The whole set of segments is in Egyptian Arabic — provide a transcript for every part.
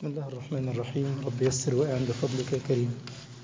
بسم الله الرحمن الرحيم رب يسر وأعن بفضلك يا كريم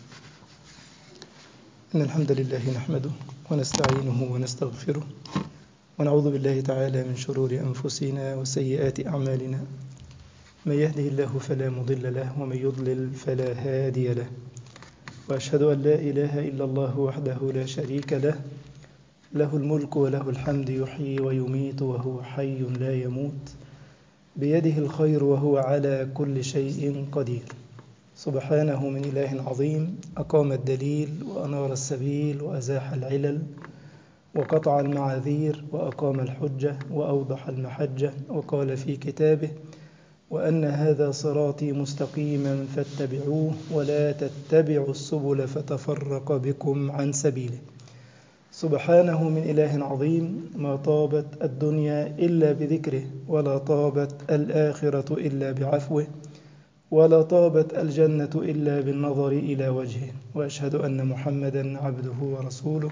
إن الحمد لله نحمده ونستعينه ونستغفره ونعوذ بالله تعالى من شرور أنفسنا وسيئات أعمالنا من يهده الله فلا مضل له ومن يضلل فلا هادي له وأشهد أن لا إله إلا الله وحده لا شريك له له الملك وله الحمد يحيي ويميت وهو حي لا يموت بيده الخير وهو على كل شيء قدير سبحانه من إله عظيم أقام الدليل وأنار السبيل وأزاح العلل وقطع المعاذير وأقام الحجة وأوضح المحجة وقال في كتابه وأن هذا صراطي مستقيما فاتبعوه ولا تتبعوا السبل فتفرق بكم عن سبيله سبحانه من إله عظيم ما طابت الدنيا إلا بذكره ولا طابت الآخرة إلا بعفوه ولا طابت الجنة إلا بالنظر إلى وجهه وأشهد أن محمدا عبده ورسوله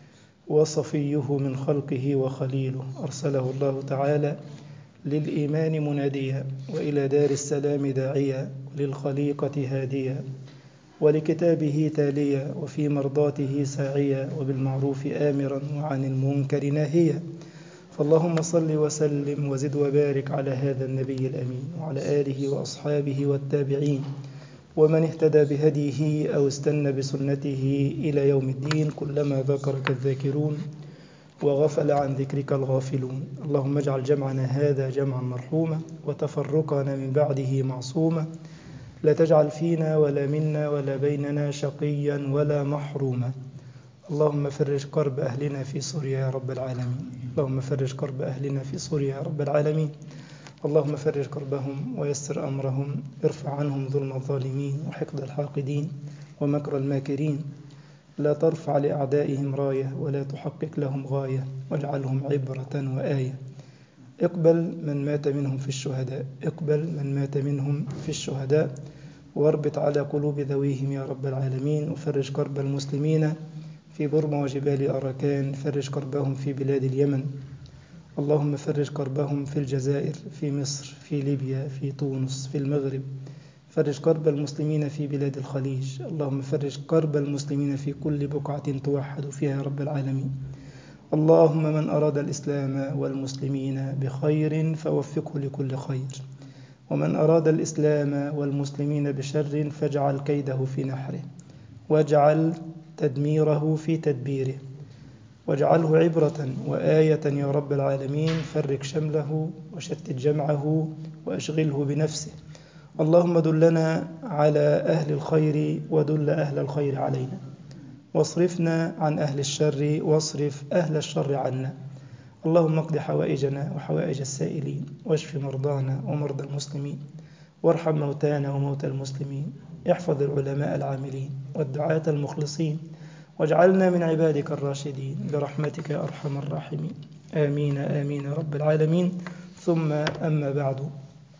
وصفيه من خلقه وخليله أرسله الله تعالى للإيمان مناديا وإلى دار السلام داعيا وللخليقة هاديا ولكتابه تاليا وفي مرضاته ساعيا وبالمعروف آمرا وعن المنكر ناهيا فاللهم صل وسلم وزد وبارك على هذا النبي الأمين وعلى آله وأصحابه والتابعين ومن اهتدى بهديه أو استنى بسنته إلى يوم الدين كلما ذكرك الذاكرون وغفل عن ذكرك الغافلون اللهم اجعل جمعنا هذا جمعا مرحوما وتفرقنا من بعده معصوما لا تجعل فينا ولا منا ولا بيننا شقيا ولا محروما اللهم فرج كرب أهلنا في سوريا يا رب العالمين اللهم فرج كرب أهلنا في سوريا يا رب العالمين اللهم فرج كربهم ويسر أمرهم ارفع عنهم ظلم الظالمين وحقد الحاقدين ومكر الماكرين لا ترفع لأعدائهم راية ولا تحقق لهم غاية واجعلهم عبرة وآية اقبل من مات منهم في الشهداء اقبل من مات منهم في الشهداء واربط على قلوب ذويهم يا رب العالمين وفرج كرب المسلمين في برما وجبال أراكان فرج كربهم في بلاد اليمن اللهم فرج كربهم في الجزائر في مصر في ليبيا في تونس في المغرب فرج كرب المسلمين في بلاد الخليج اللهم فرج كرب المسلمين في كل بقعة توحد فيها يا رب العالمين اللهم من أراد الإسلام والمسلمين بخير فوفقه لكل خير ومن أراد الإسلام والمسلمين بشر فاجعل كيده في نحره واجعل تدميره في تدبيره واجعله عبرة وآية يا رب العالمين فرق شمله وشتت جمعه وأشغله بنفسه اللهم دلنا على أهل الخير ودل أهل الخير علينا واصرفنا عن أهل الشر واصرف أهل الشر عنا اللهم اقض حوائجنا وحوائج السائلين واشف مرضانا ومرضى المسلمين وارحم موتانا وموتى المسلمين احفظ العلماء العاملين والدعاة المخلصين واجعلنا من عبادك الراشدين برحمتك يا أرحم الراحمين آمين آمين يا رب العالمين ثم أما بعد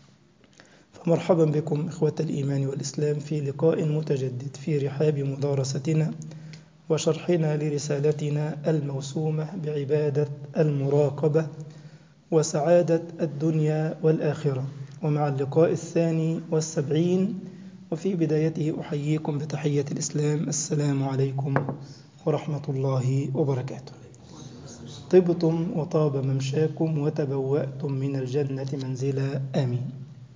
فمرحبا بكم إخوة الإيمان والإسلام في لقاء متجدد في رحاب مدارستنا وشرحنا لرسالتنا الموسومة بعبادة المراقبة وسعادة الدنيا والآخرة ومع اللقاء الثاني والسبعين وفي بدايته أحييكم بتحية الإسلام السلام عليكم ورحمة الله وبركاته طبتم وطاب ممشاكم وتبوأتم من الجنة منزلا آمين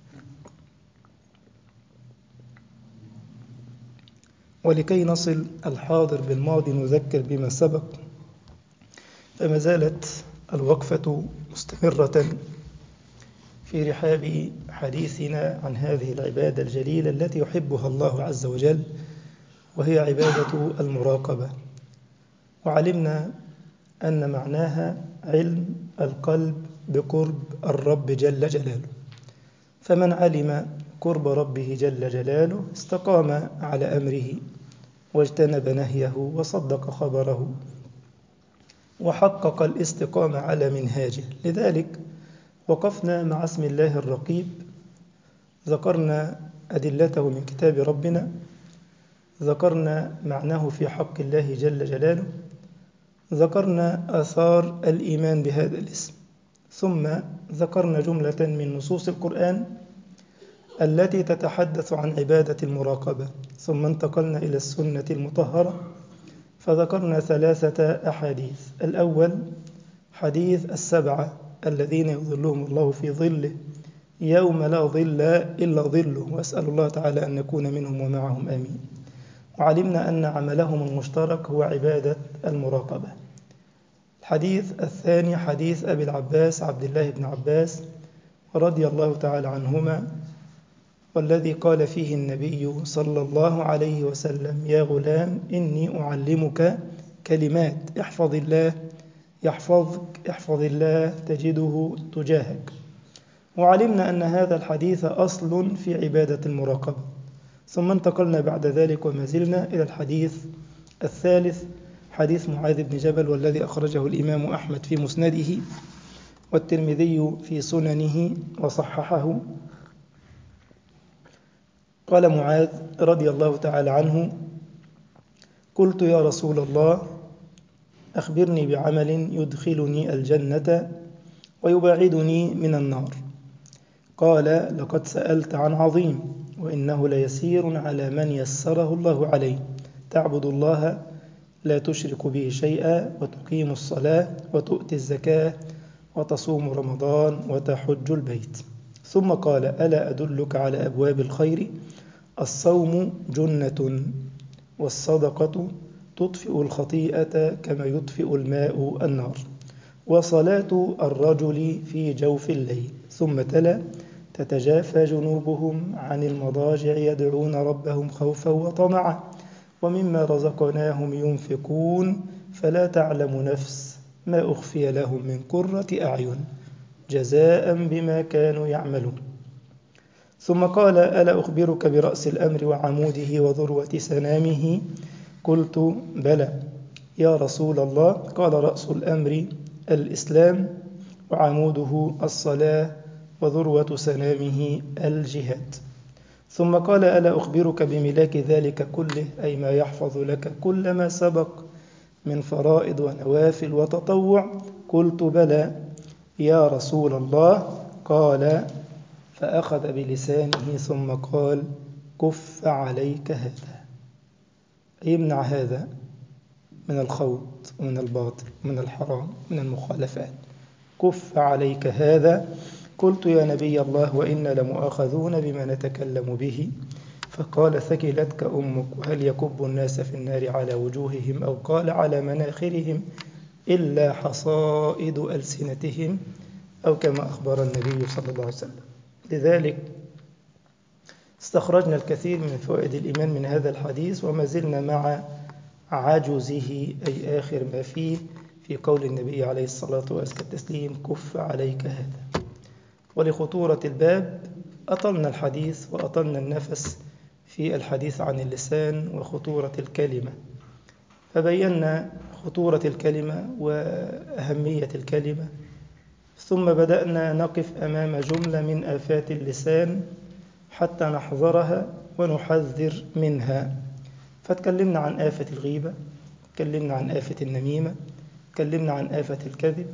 ولكي نصل الحاضر بالماضي نذكر بما سبق فما زالت الوقفة مستمرة في رحاب حديثنا عن هذه العبادة الجليلة التي يحبها الله عز وجل وهي عبادة المراقبة وعلمنا أن معناها علم القلب بقرب الرب جل جلاله فمن علم قرب ربه جل جلاله استقام على أمره واجتنب نهيه وصدق خبره وحقق الاستقامة على منهاجه لذلك وقفنا مع اسم الله الرقيب ذكرنا أدلته من كتاب ربنا ذكرنا معناه في حق الله جل جلاله ذكرنا آثار الإيمان بهذا الاسم ثم ذكرنا جملة من نصوص القرآن التي تتحدث عن عبادة المراقبة ثم انتقلنا إلى السنة المطهرة فذكرنا ثلاثة أحاديث الأول حديث السبعة الذين يظلهم الله في ظله يوم لا ظل إلا ظله وأسأل الله تعالى أن نكون منهم ومعهم آمين وعلمنا أن عملهم المشترك هو عبادة المراقبة الحديث الثاني حديث أبي العباس عبد الله بن عباس رضي الله تعالى عنهما والذي قال فيه النبي صلى الله عليه وسلم يا غلام إني أعلمك كلمات احفظ الله يحفظك احفظ الله تجده تجاهك وعلمنا أن هذا الحديث أصل في عبادة المراقبة ثم انتقلنا بعد ذلك وما زلنا إلى الحديث الثالث حديث معاذ بن جبل والذي أخرجه الإمام أحمد في مسنده والترمذي في سننه وصححه قال معاذ رضي الله تعالى عنه قلت يا رسول الله أخبرني بعمل يدخلني الجنة ويبعدني من النار قال لقد سألت عن عظيم وإنه ليسير على من يسره الله عليه تعبد الله لا تشرك به شيئا وتقيم الصلاة وتؤتي الزكاة وتصوم رمضان وتحج البيت ثم قال ألا أدلك على أبواب الخير الصوم جنة والصدقة تطفئ الخطيئة كما يطفئ الماء النار وصلاة الرجل في جوف الليل ثم تلا تتجافى جنوبهم عن المضاجع يدعون ربهم خوفا وطمعا ومما رزقناهم ينفقون فلا تعلم نفس ما أخفي لهم من قرة أعين جزاء بما كانوا يعملون ثم قال ألا أخبرك برأس الأمر وعموده وذروة سنامه قلت بلى يا رسول الله قال رأس الأمر الإسلام وعموده الصلاة وذروة سنامه الجهاد ثم قال ألا أخبرك بملاك ذلك كله أي ما يحفظ لك كل ما سبق من فرائض ونوافل وتطوع قلت بلى يا رسول الله قال فأخذ بلسانه ثم قال كف عليك هذا يمنع هذا من الخوض ومن الباطل ومن الحرام من المخالفات كف عليك هذا قلت يا نبي الله وإنا لمؤاخذون بما نتكلم به فقال ثكلتك أمك وهل يكب الناس في النار على وجوههم أو قال على مناخرهم إلا حصائد ألسنتهم أو كما أخبر النبي صلى الله عليه وسلم لذلك استخرجنا الكثير من فوائد الإيمان من هذا الحديث وما زلنا مع عجزه أي آخر ما فيه في قول النبي عليه الصلاة والتسليم كف عليك هذا ولخطورة الباب أطلنا الحديث وأطلنا النفس في الحديث عن اللسان وخطورة الكلمة فبينا خطورة الكلمة وأهمية الكلمة ثم بدأنا نقف أمام جملة من آفات اللسان حتى نحذرها ونحذر منها فتكلمنا عن آفة الغيبة تكلمنا عن آفة النميمة تكلمنا عن آفة الكذب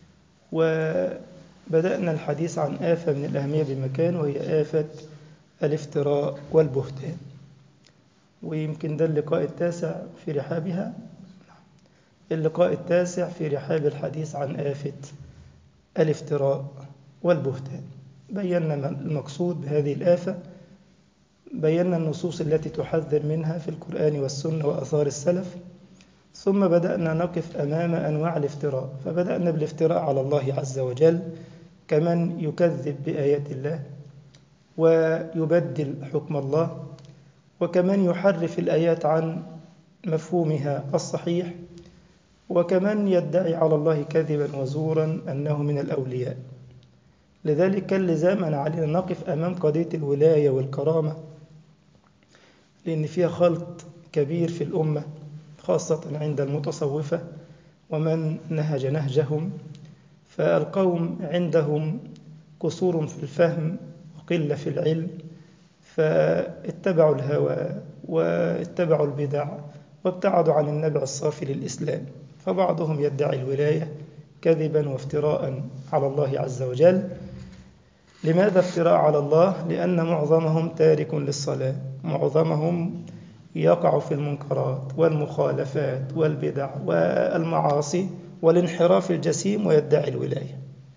وبدأنا الحديث عن آفة من الأهمية بمكان وهي آفة الافتراء والبهتان ويمكن ده اللقاء التاسع في رحابها اللقاء التاسع في رحاب الحديث عن آفة الافتراء والبهتان بينا المقصود بهذه الآفة بينا النصوص التي تحذر منها في القرآن والسنة وأثار السلف ثم بدأنا نقف أمام أنواع الافتراء فبدأنا بالافتراء على الله عز وجل كمن يكذب بآيات الله ويبدل حكم الله وكمن يحرف الآيات عن مفهومها الصحيح وكمن يدعي على الله كذبا وزورا أنه من الأولياء لذلك كان لزاما علينا نقف أمام قضية الولاية والكرامة لأن فيها خلط كبير في الأمة خاصة عند المتصوفة ومن نهج نهجهم فالقوم عندهم قصور في الفهم وقلة في العلم فاتبعوا الهوى واتبعوا البدع وابتعدوا عن النبع الصافي للإسلام فبعضهم يدعي الولاية كذبا وافتراء على الله عز وجل لماذا افتراء على الله لأن معظمهم تارك للصلاة معظمهم يقع في المنكرات والمخالفات والبدع والمعاصي والانحراف الجسيم ويدعي الولاية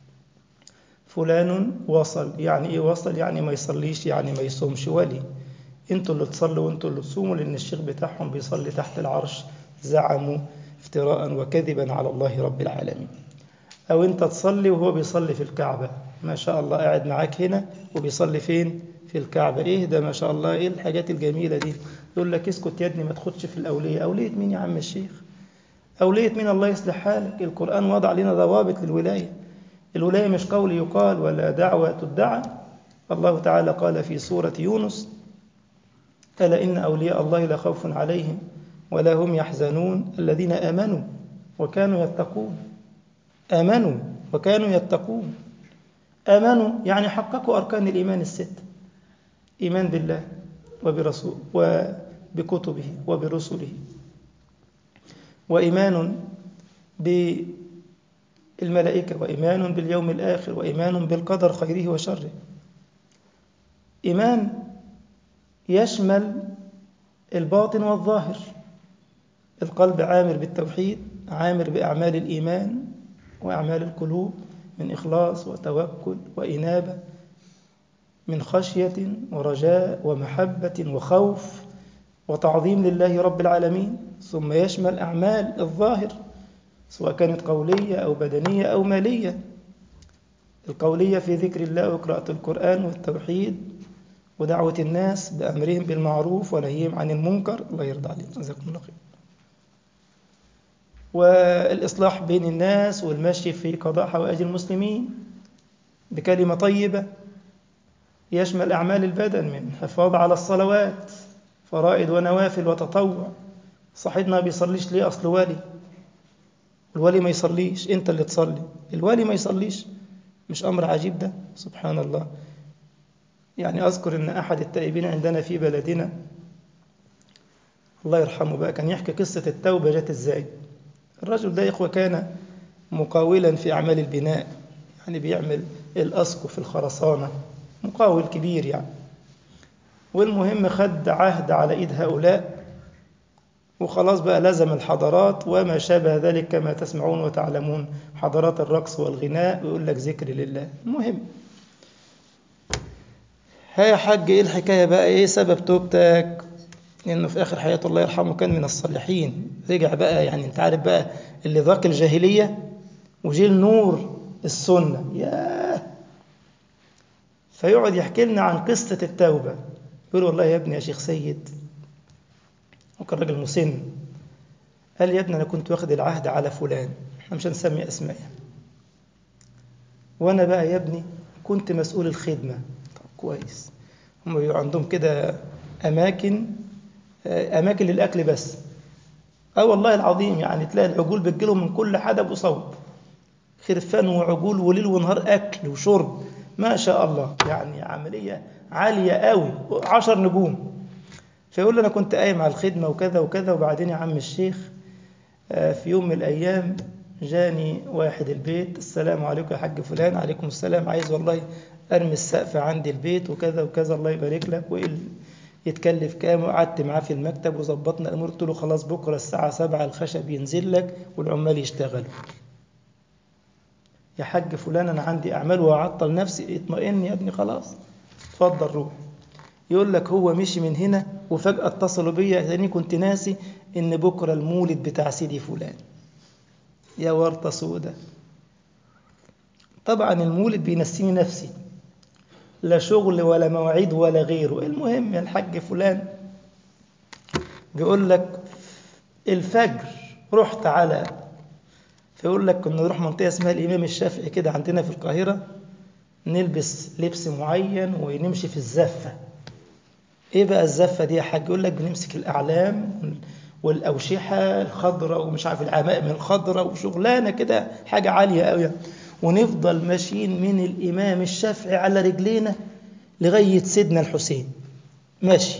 فلان وصل يعني ايه وصل يعني ما يصليش يعني ما يصومش ولي انتوا اللي تصلوا وانتوا اللي تصوموا لان الشيخ بتاعهم بيصلي تحت العرش زعموا افتراء وكذبا على الله رب العالمين او انت تصلي وهو بيصلي في الكعبة ما شاء الله قاعد معاك هنا وبيصلي فين في الكعبة ايه ده ما شاء الله ايه الحاجات الجميلة دي يقول لك اسكت يا ابني ما تخدش في الأولية أولية مين يا عم الشيخ أولية مين الله يصلح حالك القرآن وضع لنا ضوابط للولاية الولاية مش قول يقال ولا دعوة تدعى الله تعالى قال في سورة يونس ألا إن أولياء الله لا خوف عليهم ولا هم يحزنون الذين آمنوا وكانوا يتقون آمنوا وكانوا يتقون آمنوا يعني حققوا أركان الإيمان الست إيمان بالله وبرسول وبكتبه وبرسله وإيمان بالملائكة وإيمان باليوم الآخر وإيمان بالقدر خيره وشره إيمان يشمل الباطن والظاهر القلب عامر بالتوحيد عامر بأعمال الإيمان وأعمال القلوب من إخلاص وتوكل وإنابة من خشية ورجاء ومحبة وخوف وتعظيم لله رب العالمين ثم يشمل أعمال الظاهر سواء كانت قولية أو بدنية أو مالية القولية في ذكر الله وقراءة القرآن والتوحيد ودعوة الناس بأمرهم بالمعروف ونهيهم عن المنكر الله يرضى عليهم جزاكم الله خير والإصلاح بين الناس والمشي في قضاء حوائج المسلمين بكلمة طيبة يشمل أعمال البدن من حفاظ على الصلوات فرائض ونوافل وتطوع صاحبنا ما بيصليش ليه أصل والي الولي ما يصليش أنت اللي تصلي الولي ما يصليش مش أمر عجيب ده سبحان الله يعني أذكر أن أحد التائبين عندنا في بلدنا الله يرحمه بقى كان يحكي قصة التوبة جت إزاي الرجل ده يا إخوة كان مقاولا في أعمال البناء يعني بيعمل الأسقف الخرسانة مقاول كبير يعني والمهم خد عهد على إيد هؤلاء وخلاص بقى لزم الحضارات وما شابه ذلك كما تسمعون وتعلمون حضارات الرقص والغناء ويقول لك ذكر لله المهم ها يا حاج ايه الحكاية بقى ايه سبب توبتك لانه في اخر حياته الله يرحمه كان من الصالحين رجع بقى يعني انت عارف بقى اللي ذاق الجاهلية وجيل نور السنة ياه فيقعد يحكي لنا عن قصة التوبة يقول والله يا ابني يا شيخ سيد وكان راجل مسن قال يا ابني أنا كنت واخد العهد على فلان احنا مش هنسمي أسماء وأنا بقى يا ابني كنت مسؤول الخدمة طب كويس هم بيبقوا عندهم كده أماكن أماكن للأكل بس أه والله العظيم يعني تلاقي العجول بتجيلهم من كل حدب وصوب خرفان وعجول وليل ونهار أكل وشرب ما شاء الله يعني عملية عالية قوي عشر نجوم فيقول له أنا كنت قايم على الخدمة وكذا وكذا وبعدين يا عم الشيخ في يوم من الأيام جاني واحد البيت السلام عليكم يا حاج فلان عليكم السلام عايز والله أرمي السقف عندي البيت وكذا وكذا الله يبارك لك وإيه يتكلف كام وقعدت معاه في المكتب وظبطنا الأمور قلت له خلاص بكرة الساعة سبعة الخشب ينزل لك والعمال يشتغلوا يا حاج فلان أنا عندي أعمال وأعطل نفسي اطمئن يا ابني خلاص اتفضل روح يقول لك هو مشي من هنا وفجأة اتصلوا بيا لأني كنت ناسي إن بكرة المولد بتاع سيدي فلان يا ورطة سودة طبعا المولد بينسيني نفسي لا شغل ولا مواعيد ولا غيره المهم يا الحاج فلان بيقول لك الفجر رحت على فيقول لك كنا نروح منطقة اسمها الإمام الشافعي كده عندنا في القاهرة نلبس لبس معين ونمشي في الزفة ايه بقى الزفة دي يا حاج يقول لك بنمسك الأعلام والأوشحة الخضراء ومش عارف العمائم الخضراء وشغلانة كده حاجة عالية قوي ونفضل ماشيين من الإمام الشافعي على رجلينا لغاية سيدنا الحسين ماشي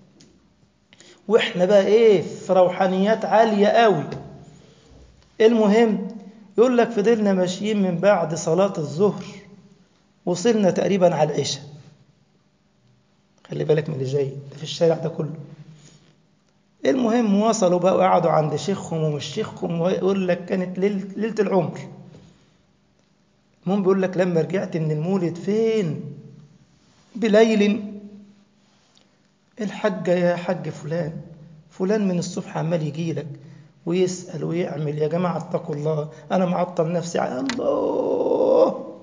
واحنا بقى ايه في روحانيات عالية قوي المهم يقول لك فضلنا ماشيين من بعد صلاة الظهر وصلنا تقريبا على العشاء خلي بالك من اللي جاي ده في الشارع ده كله المهم وصلوا بقى وقعدوا عند شيخهم ومش شيخهم ويقول لك كانت ليلة, ليلة العمر المهم بيقول لك لما رجعت من المولد فين بليل الحاجة يا حاج فلان فلان من الصبح عمال يجي لك ويسأل ويعمل يا جماعة اتقوا الله أنا معطل نفسي على الله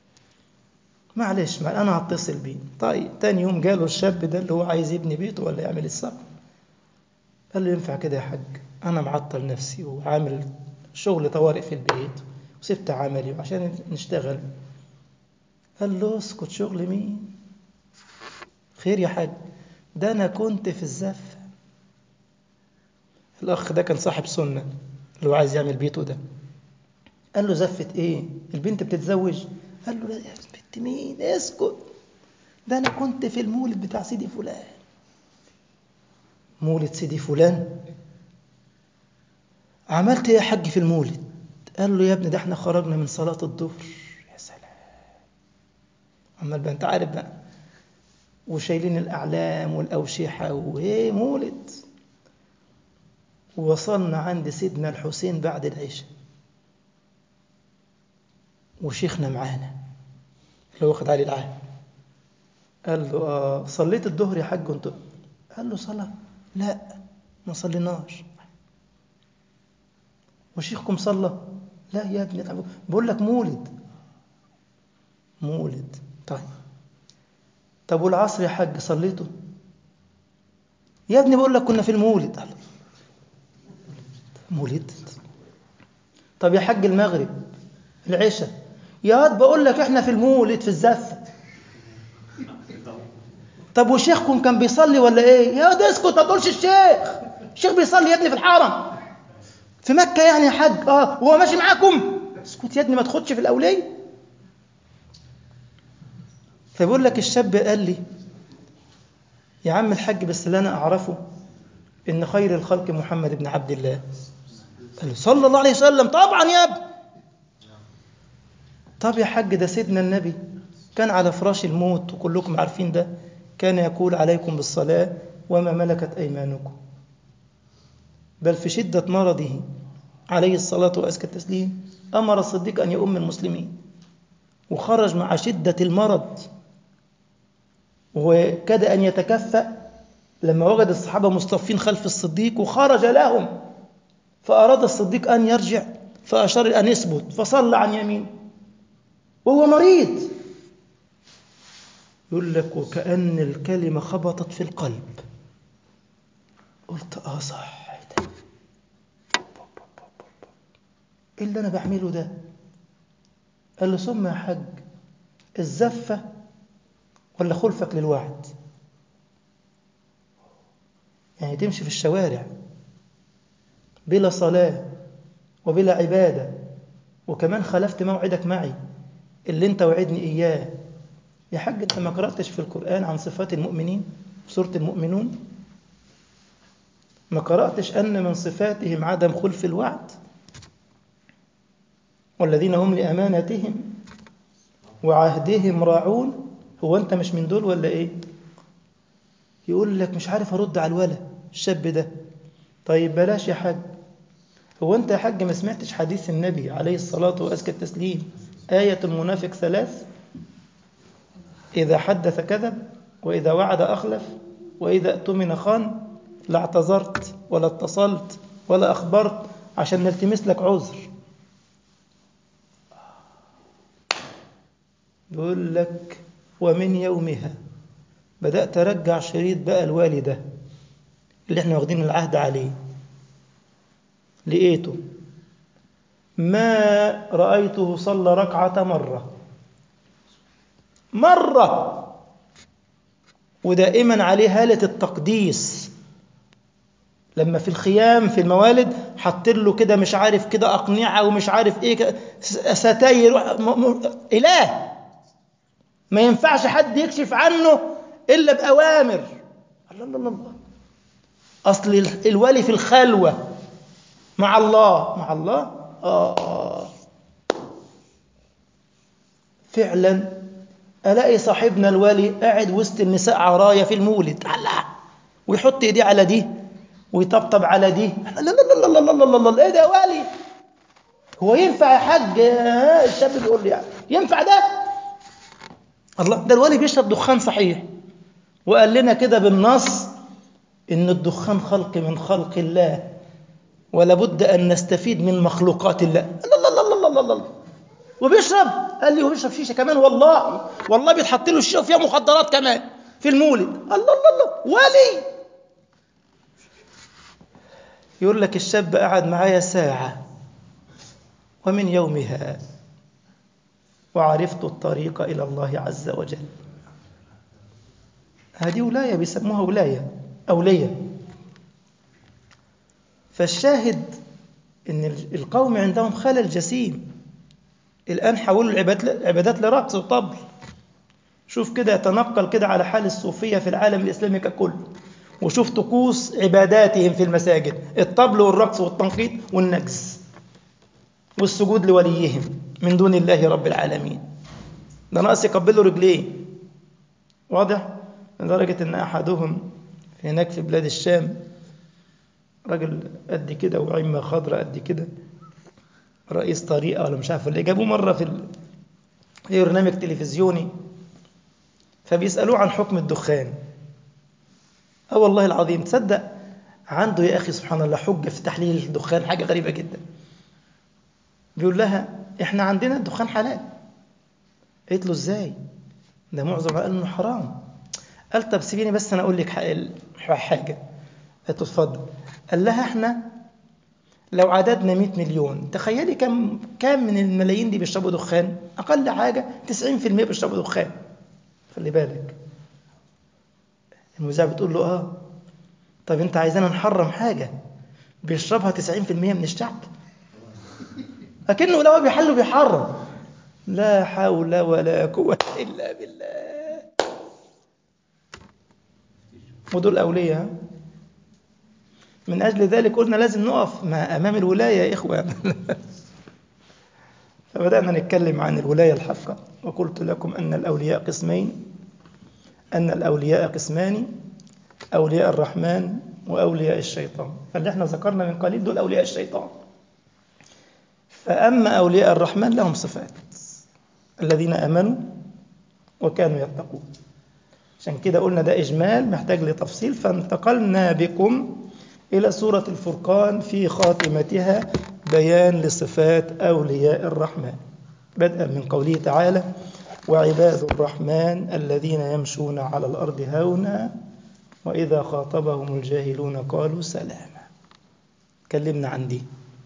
معلش ما أنا هتصل بيه طيب تاني يوم جاله الشاب ده اللي هو عايز يبني بيته ولا يعمل الصبر قال له ينفع كده يا حاج أنا معطل نفسي وعامل شغل طوارئ في البيت وسبت عملي عشان نشتغل قال له اسكت شغل مين خير يا حاج ده أنا كنت في الزفة الأخ ده كان صاحب سنة اللي هو عايز يعمل بيته ده قال له زفة إيه البنت بتتزوج قال له لا يا بنت مين اسكت ده أنا كنت في المولد بتاع سيدي فلان مولد سيدي فلان عملت ايه يا حاج في المولد قال له يا ابني ده احنا خرجنا من صلاة الظهر يا سلام عمال بقى انت عارف بقى وشايلين الأعلام والأوشحة وإيه مولد ووصلنا عند سيدنا الحسين بعد العشاء وشيخنا معانا اللي واخد عليه العهد قال له آه صليت الظهر يا حاج انت قال له صلاة لا ما صليناش وشيخكم صلى لا يا ابني بقول لك مولد مولد طيب طب والعصر يا حاج صليته يا ابني بقول لك كنا في المولد قال مولد طب يا حاج المغرب العشاء يا واد بقول لك احنا في المولد في الزفه طب وشيخكم كان بيصلي ولا ايه يا واد اسكت ما تقولش الشيخ الشيخ بيصلي يا ابني في الحرم في مكه يعني يا حاج اه وهو ماشي معاكم اسكت يا ابني ما تاخدش في الاوليه فبيقول لك الشاب قال لي يا عم الحاج بس اللي انا اعرفه ان خير الخلق محمد بن عبد الله قال له صلى الله عليه وسلم طبعا يا ابني طب يا حاج ده سيدنا النبي كان على فراش الموت وكلكم عارفين ده كان يقول عليكم بالصلاة وما ملكت أيمانكم بل في شدة مرضه عليه الصلاة وأزكى التسليم أمر الصديق أن يؤم المسلمين وخرج مع شدة المرض وكاد أن يتكفأ لما وجد الصحابة مصطفين خلف الصديق وخرج لهم فأراد الصديق أن يرجع فأشار أن يثبت فصلى عن يمين وهو مريض يقول لك وكأن الكلمة خبطت في القلب قلت آه صح ده إيه اللي أنا بعمله ده قال له ثم يا حاج الزفة ولا خلفك للوعد يعني تمشي في الشوارع بلا صلاة وبلا عبادة وكمان خلفت موعدك معي اللي انت وعدني إياه يا حاج انت ما قرأتش في القرآن عن صفات المؤمنين في سورة المؤمنون ما قرأتش أن من صفاتهم عدم خلف الوعد والذين هم لأمانتهم وعهدهم راعون هو أنت مش من دول ولا إيه يقول لك مش عارف أرد على الولد الشاب ده طيب بلاش يا حاج هو أنت يا حاج ما سمعتش حديث النبي عليه الصلاة وأزكى التسليم آية المنافق ثلاث إذا حدث كذب وإذا وعد أخلف وإذا اؤتمن خان لا اعتذرت ولا اتصلت ولا أخبرت عشان نلتمس لك عذر بيقول لك ومن يومها بدأت أرجع شريط بقى الوالدة اللي احنا واخدين العهد عليه لقيته ما رأيته صلى ركعة مرة مرة ودائما عليه هالة التقديس لما في الخيام في الموالد حاطين له كده مش عارف كده أقنعة ومش عارف إيه ستاير إله ما ينفعش حد يكشف عنه إلا بأوامر الله الله الله أصل الولي في الخلوة مع الله مع الله آه, آه فعلا ألاقي صاحبنا الولي قاعد وسط النساء عرايا في المولد الله ويحط ايديه على دي ويطبطب على دي لا لا لا لا لا لا لا لا ايه ده يا ولي هو ينفع يا حاج ها الشاب بيقول لي يعني ينفع ده الله ده الولي بيشرب دخان صحيح وقال لنا كده بالنص ان الدخان خلق من خلق الله ولا بد ان نستفيد من مخلوقات الله لا لا لا لا لا لا لا وبيشرب قال لي وبيشرب شيشه كمان والله والله بيتحط له الشيشه وفيها مخدرات كمان في المولد الله الله الله ولي يقول لك الشاب قعد معايا ساعة ومن يومها وعرفت الطريق إلى الله عز وجل هذه ولاية بيسموها ولاية أولية فالشاهد إن القوم عندهم خلل جسيم الآن حولوا العبادات لرقص وطبل شوف كده يتنقل كده على حال الصوفية في العالم الإسلامي ككل وشوف طقوس عباداتهم في المساجد الطبل والرقص والتنقيط والنجس والسجود لوليهم من دون الله رب العالمين ده ناقص يقبلوا رجليه واضح لدرجة ان احدهم هناك في بلاد الشام راجل قد كده وعمة خضراء قد كده رئيس طريقة ولا مش عارف اللي جابوه مرة في ال... في برنامج تلفزيوني فبيسألوه عن حكم الدخان اه والله العظيم تصدق عنده يا أخي سبحان الله حجة في تحليل الدخان حاجة غريبة جدا بيقول لها احنا عندنا الدخان حلال قالت له ازاي ده معظم قال انه حرام قال طب سيبيني بس انا اقول لك حاجه قالت له اتفضل قال لها احنا لو عددنا 100 مليون تخيلي كم كم من الملايين دي بيشربوا دخان اقل حاجه 90% بيشربوا دخان خلي بالك المذيعه بتقول له اه طب انت عايزانا نحرم حاجه بيشربها 90% من الشعب لكنه لو بيحل بيحرم لا حول ولا قوة إلا بالله ودول أولياء من أجل ذلك قلنا لازم نقف مع أمام الولاية يا إخوة فبدأنا نتكلم عن الولاية الحقة وقلت لكم أن الأولياء قسمين أن الأولياء قسمان أولياء الرحمن وأولياء الشيطان فاللي احنا ذكرنا من قليل دول أولياء الشيطان فأما أولياء الرحمن لهم صفات الذين آمنوا وكانوا يتقون عشان كده قلنا ده إجمال محتاج لتفصيل فانتقلنا بكم إلى سورة الفرقان في خاتمتها بيان لصفات أولياء الرحمن بدءا من قوله تعالى وعباد الرحمن الذين يمشون على الأرض هونا وإذا خاطبهم الجاهلون قالوا سلاما كلمنا عن دي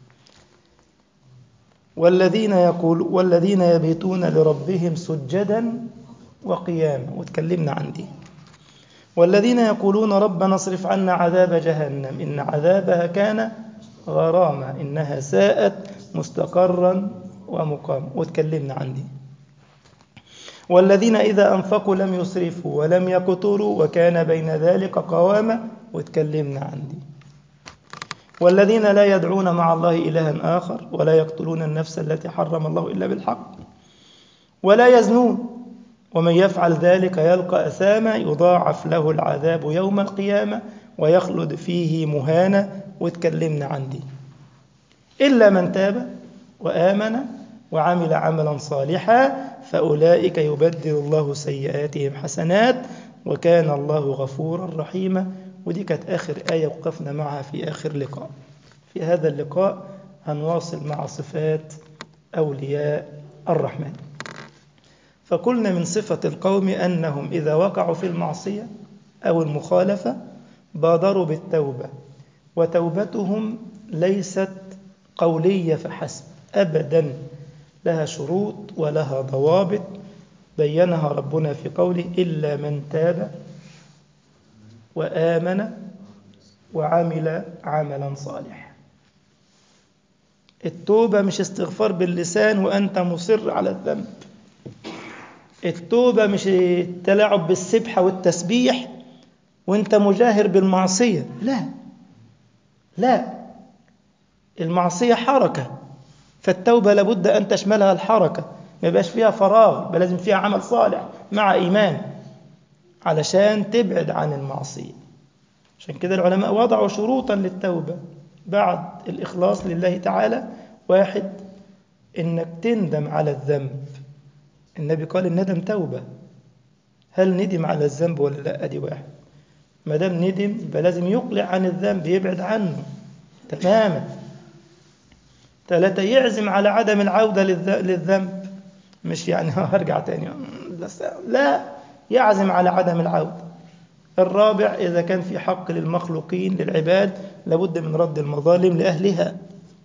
والذين يقول والذين يبيتون لربهم سجدا وقياما وتكلمنا عن دي والذين يقولون ربنا اصرف عنا عذاب جهنم إن عذابها كان غراما إنها ساءت مستقرا ومقاما وتكلمنا عن دي والذين إذا أنفقوا لم يسرفوا ولم يقتروا وكان بين ذلك قواما وتكلمنا عن دي والذين لا يدعون مع الله إلها آخر ولا يقتلون النفس التي حرم الله إلا بالحق ولا يزنون ومن يفعل ذلك يلقى أثاما يضاعف له العذاب يوم القيامة ويخلد فيه مهانا وتكلمنا عن دي إلا من تاب وآمن وعمل عملا صالحا فأولئك يبدل الله سيئاتهم حسنات وكان الله غفورا رحيما ودي كانت آخر آية وقفنا معها في آخر لقاء في هذا اللقاء هنواصل مع صفات أولياء الرحمن فقلنا من صفة القوم أنهم إذا وقعوا في المعصية أو المخالفة بادروا بالتوبة وتوبتهم ليست قولية فحسب أبدا لها شروط ولها ضوابط بينها ربنا في قوله إلا من تاب وآمن وعمل عملا صالحا التوبة مش استغفار باللسان وأنت مصر على الذنب التوبة مش التلاعب بالسبحة والتسبيح وانت مجاهر بالمعصية لا لا المعصية حركة فالتوبة لابد أن تشملها الحركة ما يبقاش فيها فراغ يبقى لازم فيها عمل صالح مع إيمان علشان تبعد عن المعصية عشان كده العلماء وضعوا شروطا للتوبة بعد الإخلاص لله تعالى واحد إنك تندم على الذنب النبي قال الندم توبة هل ندم على الذنب ولا لا أدي واحد ما دام ندم يبقى لازم يقلع عن الذنب يبعد عنه تماما ثلاثة يعزم على عدم العودة للذنب مش يعني هرجع تاني لا يعزم على عدم العودة الرابع إذا كان في حق للمخلوقين للعباد لابد من رد المظالم لأهلها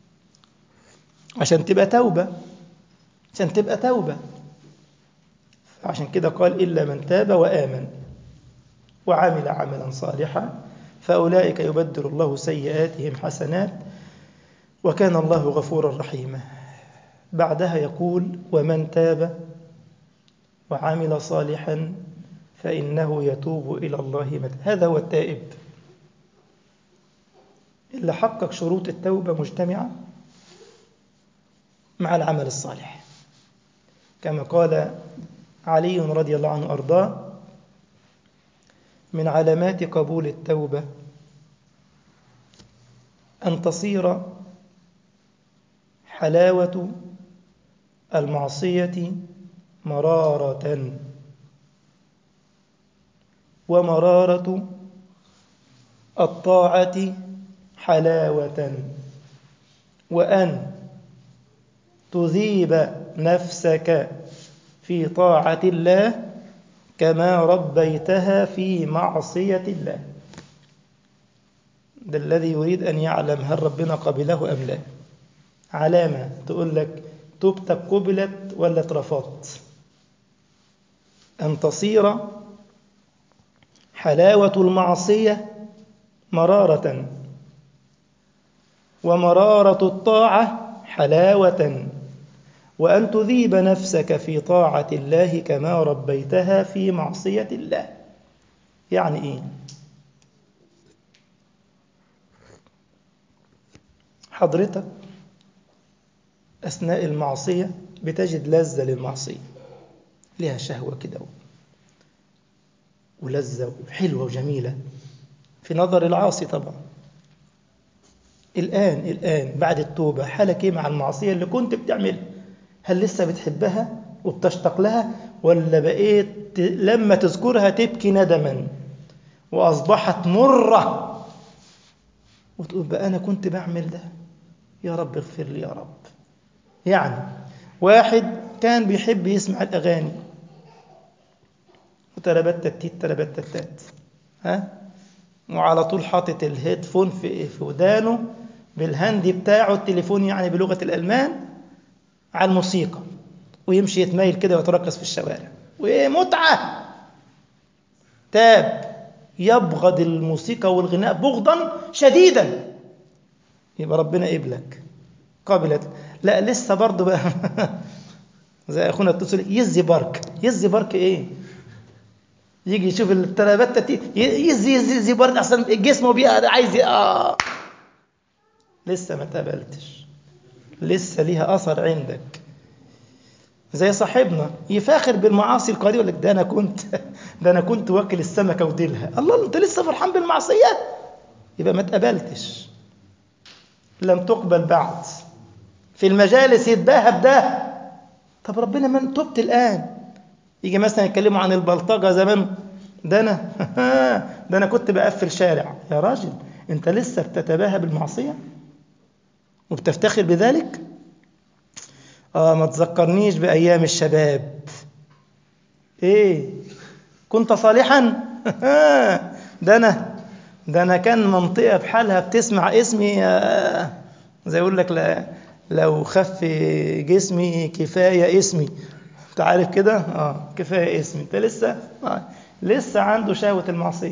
عشان تبقى توبة عشان تبقى توبة عشان كده قال إلا من تاب وآمن وعمل عملا صالحا فأولئك يبدل الله سيئاتهم حسنات وكان الله غفورا رحيما بعدها يقول ومن تاب وعمل صالحا فإنه يتوب إلى الله متى هذا هو التائب اللي حقق شروط التوبة مجتمعة مع العمل الصالح كما قال علي رضي الله عنه أرضاه من علامات قبول التوبة أن تصير حلاوة المعصية مرارة ومرارة الطاعة حلاوة وأن تذيب نفسك في طاعة الله كما ربيتها في معصية الله ده الذي يريد أن يعلم هل ربنا قبله أم لا علامة تقول لك توبتك قبلت ولا اترفضت أن تصير حلاوة المعصية مرارة ومرارة الطاعة حلاوة وأن تذيب نفسك في طاعة الله كما ربيتها في معصية الله يعني إيه؟ حضرتك أثناء المعصية بتجد لذة للمعصية لها شهوة كده ولذة وحلوة وجميلة في نظر العاصي طبعا الآن الآن بعد التوبة حالك إيه مع المعصية اللي كنت بتعملها هل لسه بتحبها وبتشتاق لها ولا بقيت لما تذكرها تبكي ندما وأصبحت مرة وتقول بقى أنا كنت بعمل ده يا رب اغفر لي يا رب يعني واحد كان بيحب يسمع الأغاني وتربت التيت تربت التات ها وعلى طول حاطط الهيدفون في في ودانه بالهاندي بتاعه التليفون يعني بلغة الألمان على الموسيقى ويمشي يتميل كده ويترقص في الشوارع ومتعة تاب يبغض الموسيقى والغناء بغضا شديدا يبقى ربنا قبلك قابلت لا لسه برضه بقى زي اخونا اتصل يزي بارك يزي بارك ايه يجي يشوف الترابات يزي يزي يزي بارك احسن جسمه بيها عايز اه لسه ما تقبلتش لسه ليها اثر عندك زي صاحبنا يفاخر بالمعاصي القليله يقول لك ده انا كنت ده انا كنت واكل السمكه وديلها الله انت لسه فرحان بالمعصيه يبقى ما اتقبلتش لم تقبل بعد في المجالس يتباهى بده طب ربنا من تبت الآن يجي مثلا يتكلموا عن البلطجة زمان ده أنا ده أنا كنت بقفل شارع يا راجل أنت لسه بتتباهى بالمعصية وبتفتخر بذلك آه ما تذكرنيش بأيام الشباب إيه كنت صالحا ده أنا ده أنا كان منطقة بحالها بتسمع اسمي زي يقول لك لا لو خف جسمي كفاية اسمي انت عارف كده اه كفاية اسمي انت لسه آه. لسه عنده شهوة المعصية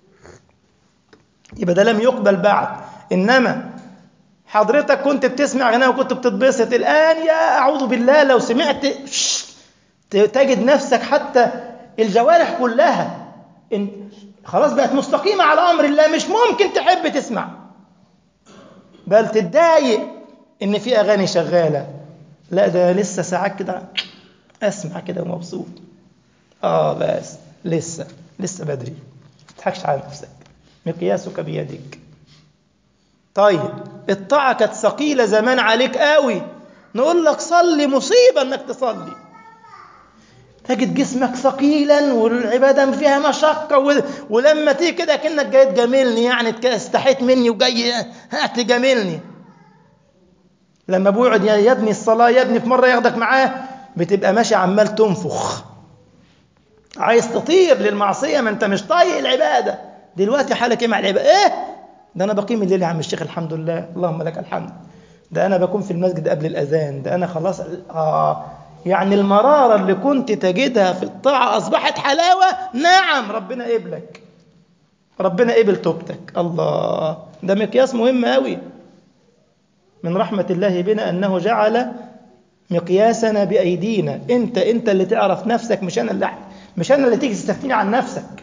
يبقى ده لم يقبل بعد انما حضرتك كنت بتسمع غناء وكنت بتتبسط الان يا اعوذ بالله لو سمعت تجد نفسك حتى الجوارح كلها إن خلاص بقت مستقيمة على امر الله مش ممكن تحب تسمع بل تتضايق ان في اغاني شغاله لا ده لسه ساعات كده اسمع كده ومبسوط اه بس لسه لسه بدري ما تضحكش على نفسك مقياسك بيدك طيب الطاعة كانت ثقيلة زمان عليك قوي نقول لك صلي مصيبة انك تصلي تجد جسمك ثقيلا والعبادة فيها مشقة و... ولما تيجي كده كأنك جاي تجاملني يعني استحيت مني وجاي هات تجاملني لما ابوه يقعد يا ابني الصلاة يا ابني في مرة ياخدك معاه بتبقى ماشي عمال تنفخ عايز تطير للمعصية ما انت مش طايق العبادة دلوقتي حالك ايه مع العبادة ايه ده انا بقيم الليل يا عم الشيخ الحمد لله اللهم لك الحمد ده انا بكون في المسجد قبل الاذان ده انا خلاص اه يعني المرارة اللي كنت تجدها في الطاعة أصبحت حلاوة نعم ربنا قبلك ربنا قبل توبتك الله ده مقياس مهم قوي من رحمة الله بنا أنه جعل مقياسنا بأيدينا أنت أنت اللي تعرف نفسك مش أنا اللي مش أنا اللي تيجي تستفتيني عن نفسك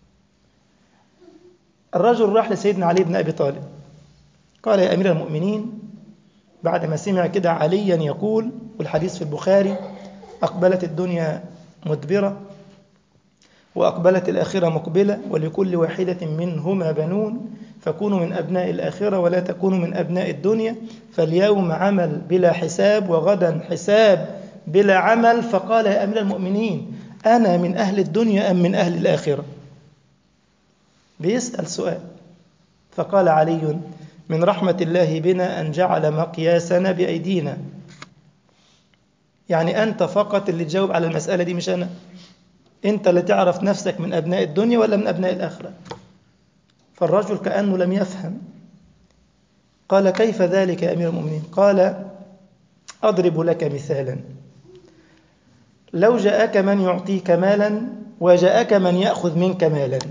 الرجل راح لسيدنا علي بن أبي طالب قال يا أمير المؤمنين بعد ما سمع كده عليا يقول والحديث في البخاري أقبلت الدنيا مدبرة وأقبلت الآخرة مقبلة ولكل واحدة منهما بنون فكونوا من أبناء الآخرة ولا تكونوا من أبناء الدنيا فاليوم عمل بلا حساب وغدا حساب بلا عمل فقال يا أمير المؤمنين أنا من أهل الدنيا أم من أهل الآخرة بيسأل سؤال فقال علي من رحمة الله بنا أن جعل مقياسنا بأيدينا يعني أنت فقط اللي تجاوب على المسألة دي مش أنا أنت اللي تعرف نفسك من أبناء الدنيا ولا من أبناء الآخرة فالرجل كأنه لم يفهم قال كيف ذلك يا أمير المؤمنين قال أضرب لك مثالا لو جاءك من يعطيك مالا وجاءك من يأخذ منك مالا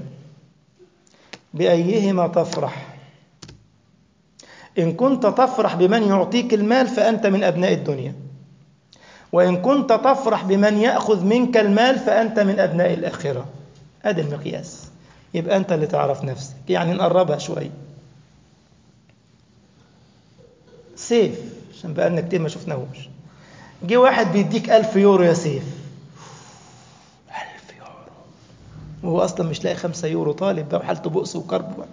بأيهما تفرح إن كنت تفرح بمن يعطيك المال فأنت من أبناء الدنيا وإن كنت تفرح بمن يأخذ منك المال فأنت من أبناء الآخرة هذا المقياس يبقى أنت اللي تعرف نفسك يعني نقربها شوي سيف عشان بقى لنا كتير ما شفناهوش جه واحد بيديك ألف يورو يا سيف ألف يورو وهو أصلا مش لاقي خمسة يورو طالب بقى وحالته بؤس وكرب بقى.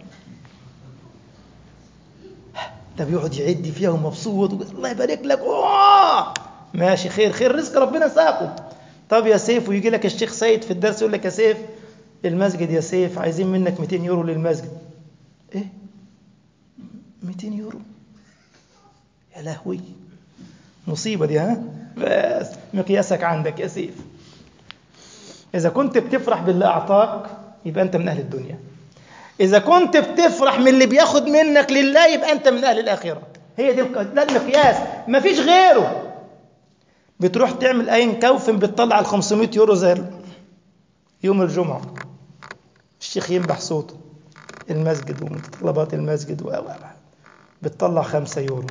ده بيقعد يعد فيها ومبسوط الله يبارك لك أوه! ماشي خير خير رزق ربنا ساقه طب يا سيف ويجي لك الشيخ سيد في الدرس يقول لك يا سيف المسجد يا سيف عايزين منك 200 يورو للمسجد ايه 200 يورو يا لهوي مصيبة دي ها بس مقياسك عندك يا سيف إذا كنت بتفرح باللي أعطاك يبقى أنت من أهل الدنيا إذا كنت بتفرح من اللي بياخد منك لله يبقى أنت من أهل الآخرة هي دي ده المقياس مفيش غيره بتروح تعمل أين كوفن بتطلع ال 500 يورو زي يوم الجمعة الشيخ ينبح صوته المسجد ومتطلبات المسجد و بتطلع خمسة يورو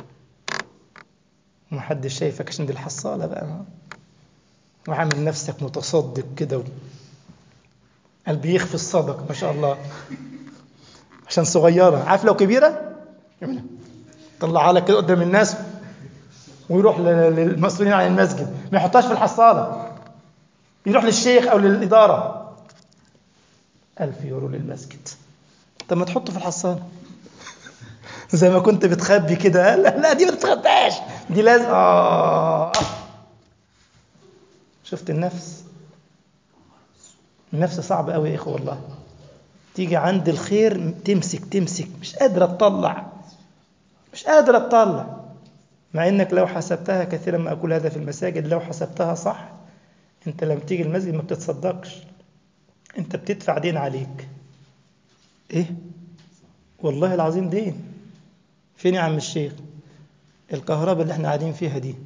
ومحدش شايفك عشان دي الحصالة بقى وعامل نفسك متصدق كده قال بيخفي الصدقة ما شاء الله عشان صغيرة عارف لو كبيرة طلعها لك كده قدام الناس ويروح للمسؤولين عن المسجد ما يحطهاش في الحصالة يروح للشيخ أو للإدارة ألف يورو للمسجد طب ما تحطه في الحصالة زي ما كنت بتخبي كده لا لا دي ما تتخباش دي لازم آه شفت النفس النفس صعبة قوي يا إخوة والله تيجي عند الخير تمسك تمسك مش قادرة تطلع مش قادرة تطلع مع إنك لو حسبتها كثيرا ما أقول هذا في المساجد لو حسبتها صح أنت لما تيجي المسجد ما بتتصدقش أنت بتدفع دين عليك إيه والله العظيم دين فين يا عم الشيخ الكهرباء اللي احنا قاعدين فيها دي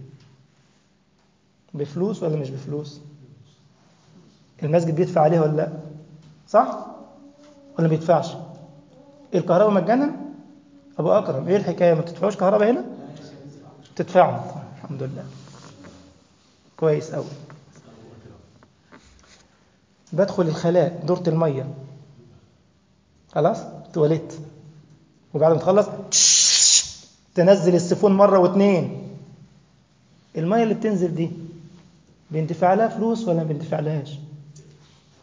بفلوس ولا مش بفلوس المسجد بيدفع عليها ولا لا صح ولا ما بيدفعش الكهرباء مجانا ابو اكرم ايه الحكايه ما بتدفعوش كهرباء هنا تدفعوا الحمد لله كويس قوي بدخل الخلاء دورة المية خلاص تواليت وبعد ما تخلص تنزل السيفون مرة واتنين المية اللي بتنزل دي بيندفع لها فلوس ولا ما بيندفع لهاش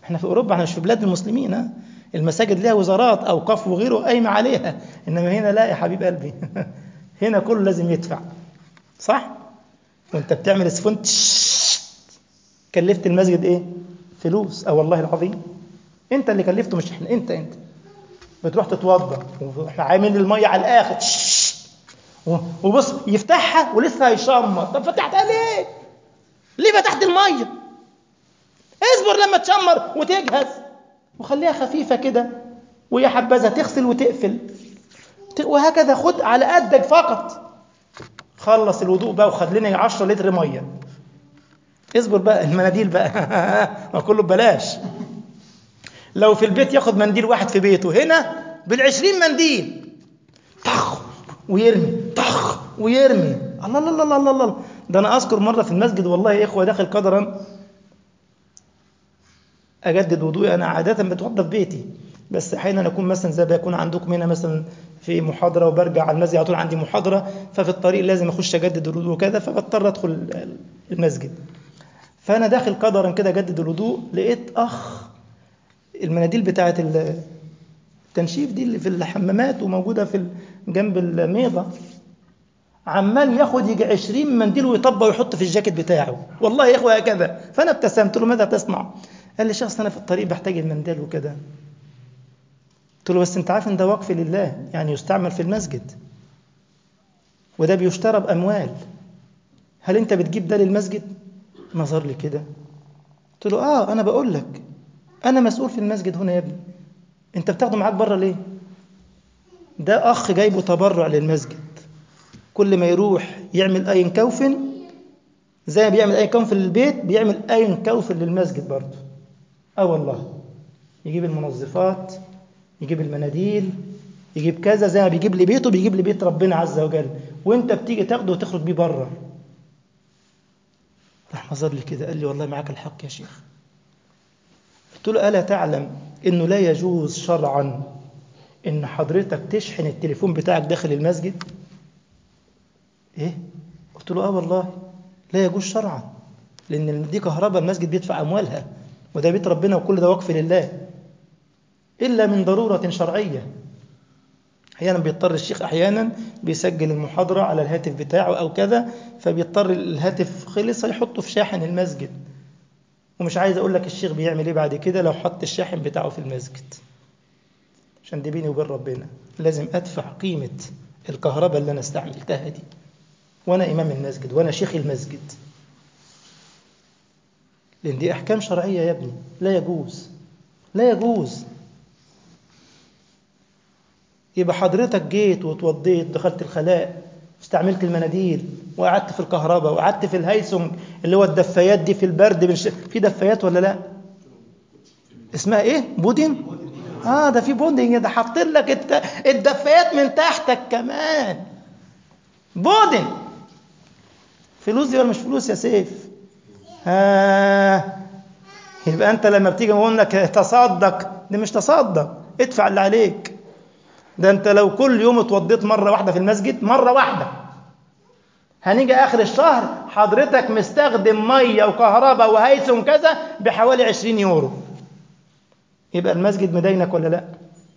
احنا في اوروبا احنا مش في بلاد المسلمين ها المساجد ليها وزارات اوقاف وغيره قايمه عليها انما هنا لا يا حبيب قلبي هنا كله لازم يدفع صح وانت بتعمل اسفنت كلفت المسجد ايه فلوس اه والله العظيم انت اللي كلفته مش احنا انت انت بتروح تتوضا واحنا عاملين الميه على الاخر وبص يفتحها ولسه هيشمر طب فتحتها ليه ليه فتحت الميه اصبر لما تشمر وتجهز وخليها خفيفه كده ويا حبذا تغسل وتقفل وهكذا خد على قدك فقط خلص الوضوء بقى وخد لنا 10 لتر ميه اصبر بقى المناديل بقى ما كله ببلاش لو في البيت ياخد منديل واحد في بيته هنا بالعشرين منديل طخ ويرمي طخ ويرمي الله الله الله الله الله ده انا اذكر مره في المسجد والله يا اخوه داخل قدرا اجدد وضوئي انا عاده بتوضى في بيتي بس احيانا اكون مثلا زي بيكون عندكم هنا مثلا في محاضره وبرجع على المسجد على طول عندي محاضره ففي الطريق لازم اخش اجدد الوضوء وكذا فبضطر ادخل المسجد فانا داخل قدرا كده اجدد الوضوء لقيت اخ المناديل بتاعه التنشيف دي اللي في الحمامات وموجوده في جنب الميضه عمال ياخد يجي 20 منديل ويطبق ويحط في الجاكيت بتاعه والله يا اخوه هكذا فانا ابتسمت له ماذا تصنع قال لي شخص انا في الطريق بحتاج المنديل وكده قلت له بس انت عارف ان ده وقف لله يعني يستعمل في المسجد وده بيشترى باموال هل انت بتجيب ده للمسجد نظر لي كده قلت له اه انا بقول لك انا مسؤول في المسجد هنا يا ابني انت بتاخده معاك بره ليه ده اخ جايبه تبرع للمسجد كل ما يروح يعمل اين كوفن زي ما بيعمل اين كوفن للبيت بيعمل اين كوفن للمسجد برضه اه والله يجيب المنظفات يجيب المناديل يجيب كذا زي ما بيجيب لبيته بيجيب لبيت ربنا عز وجل وانت بتيجي تاخده وتخرج بيه بره راح نظر لي كده قال لي والله معاك الحق يا شيخ قلت له ألا تعلم إنه لا يجوز شرعا إن حضرتك تشحن التليفون بتاعك داخل المسجد إيه؟ قلت له آه والله لا يجوز شرعا لأن دي كهرباء المسجد بيدفع أموالها وده بيت ربنا وكل ده وقف لله إلا من ضرورة شرعية أحيانا بيضطر الشيخ أحيانا بيسجل المحاضرة على الهاتف بتاعه أو كذا فبيضطر الهاتف خلص يحطه في شاحن المسجد ومش عايز أقول لك الشيخ بيعمل إيه بعد كده لو حط الشاحن بتاعه في المسجد عشان دي بيني وبين ربنا لازم أدفع قيمة الكهرباء اللي أنا استعملتها دي وأنا إمام المسجد وأنا شيخ المسجد لأن دي أحكام شرعية يا ابني لا يجوز لا يجوز يبقى حضرتك جيت وتوضيت دخلت الخلاء استعملت المناديل وقعدت في الكهرباء وقعدت في الهيسونج اللي هو الدفايات دي في البرد بنش... في دفايات ولا لا اسمها ايه بودين اه ده في بودين ده حاطين لك الت... الدفايات من تحتك كمان بودن فلوس دي ولا مش فلوس يا سيف ها آه. يبقى انت لما بتيجي نقول لك تصدق دي مش تصدق ادفع اللي عليك ده انت لو كل يوم اتوضيت مرة واحدة في المسجد مرة واحدة هنيجي آخر الشهر حضرتك مستخدم مية وكهرباء وهيثم كذا بحوالي 20 يورو يبقى المسجد مدينك ولا لا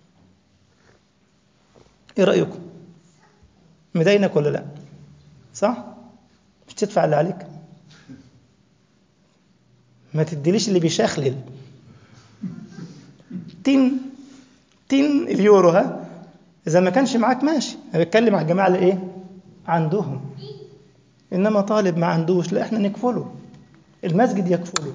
ايه رأيكم مدينك ولا لا صح مش تدفع اللي عليك ما تديليش اللي بيشخلل تين تين اليورو ها إذا ما كانش معاك ماشي أنا بتكلم على الجماعة اللي إيه عندهم إنما طالب ما عندوش لا إحنا نكفله المسجد يكفله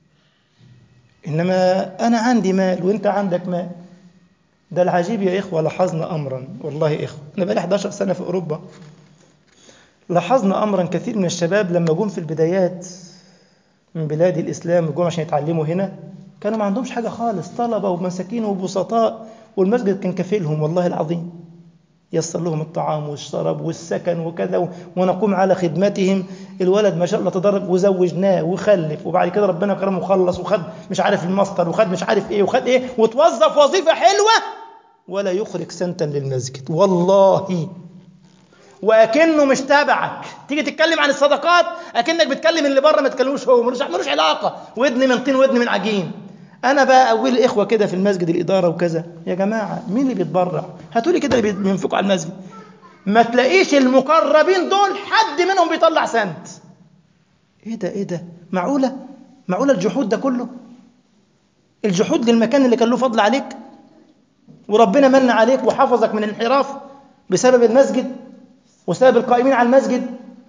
إنما أنا عندي مال وأنت عندك مال ده العجيب يا إخوة لاحظنا أمرا والله يا إخوة أنا بقالي 11 سنة في أوروبا لاحظنا أمرا كثير من الشباب لما جم في البدايات من بلاد الإسلام جم عشان يتعلموا هنا كانوا ما عندهمش حاجة خالص طلبة ومساكين وبسطاء والمسجد كان كفيلهم والله العظيم يسر لهم الطعام والشراب والسكن وكذا ونقوم على خدمتهم الولد ما شاء الله تدرب وزوجناه وخلف وبعد كده ربنا كرمه وخلص وخد مش عارف الماستر وخد مش عارف ايه وخد ايه وتوظف وظيفة حلوة ولا يخرج سنتا للمسجد والله واكنه مش تابعك تيجي تتكلم عن الصدقات اكنك بتكلم اللي بره ما تكلموش هو ملوش ملوش علاقه ودن من طين ودن من عجين انا بقى اقول الاخوه كده في المسجد الاداره وكذا يا جماعه مين اللي بيتبرع هاتوا لي كده اللي بينفقوا على المسجد ما تلاقيش المقربين دول حد منهم بيطلع سنت ايه ده ايه ده معقوله معقوله الجحود ده كله الجحود للمكان اللي كان له فضل عليك وربنا من عليك وحفظك من الانحراف بسبب المسجد وسبب القائمين على المسجد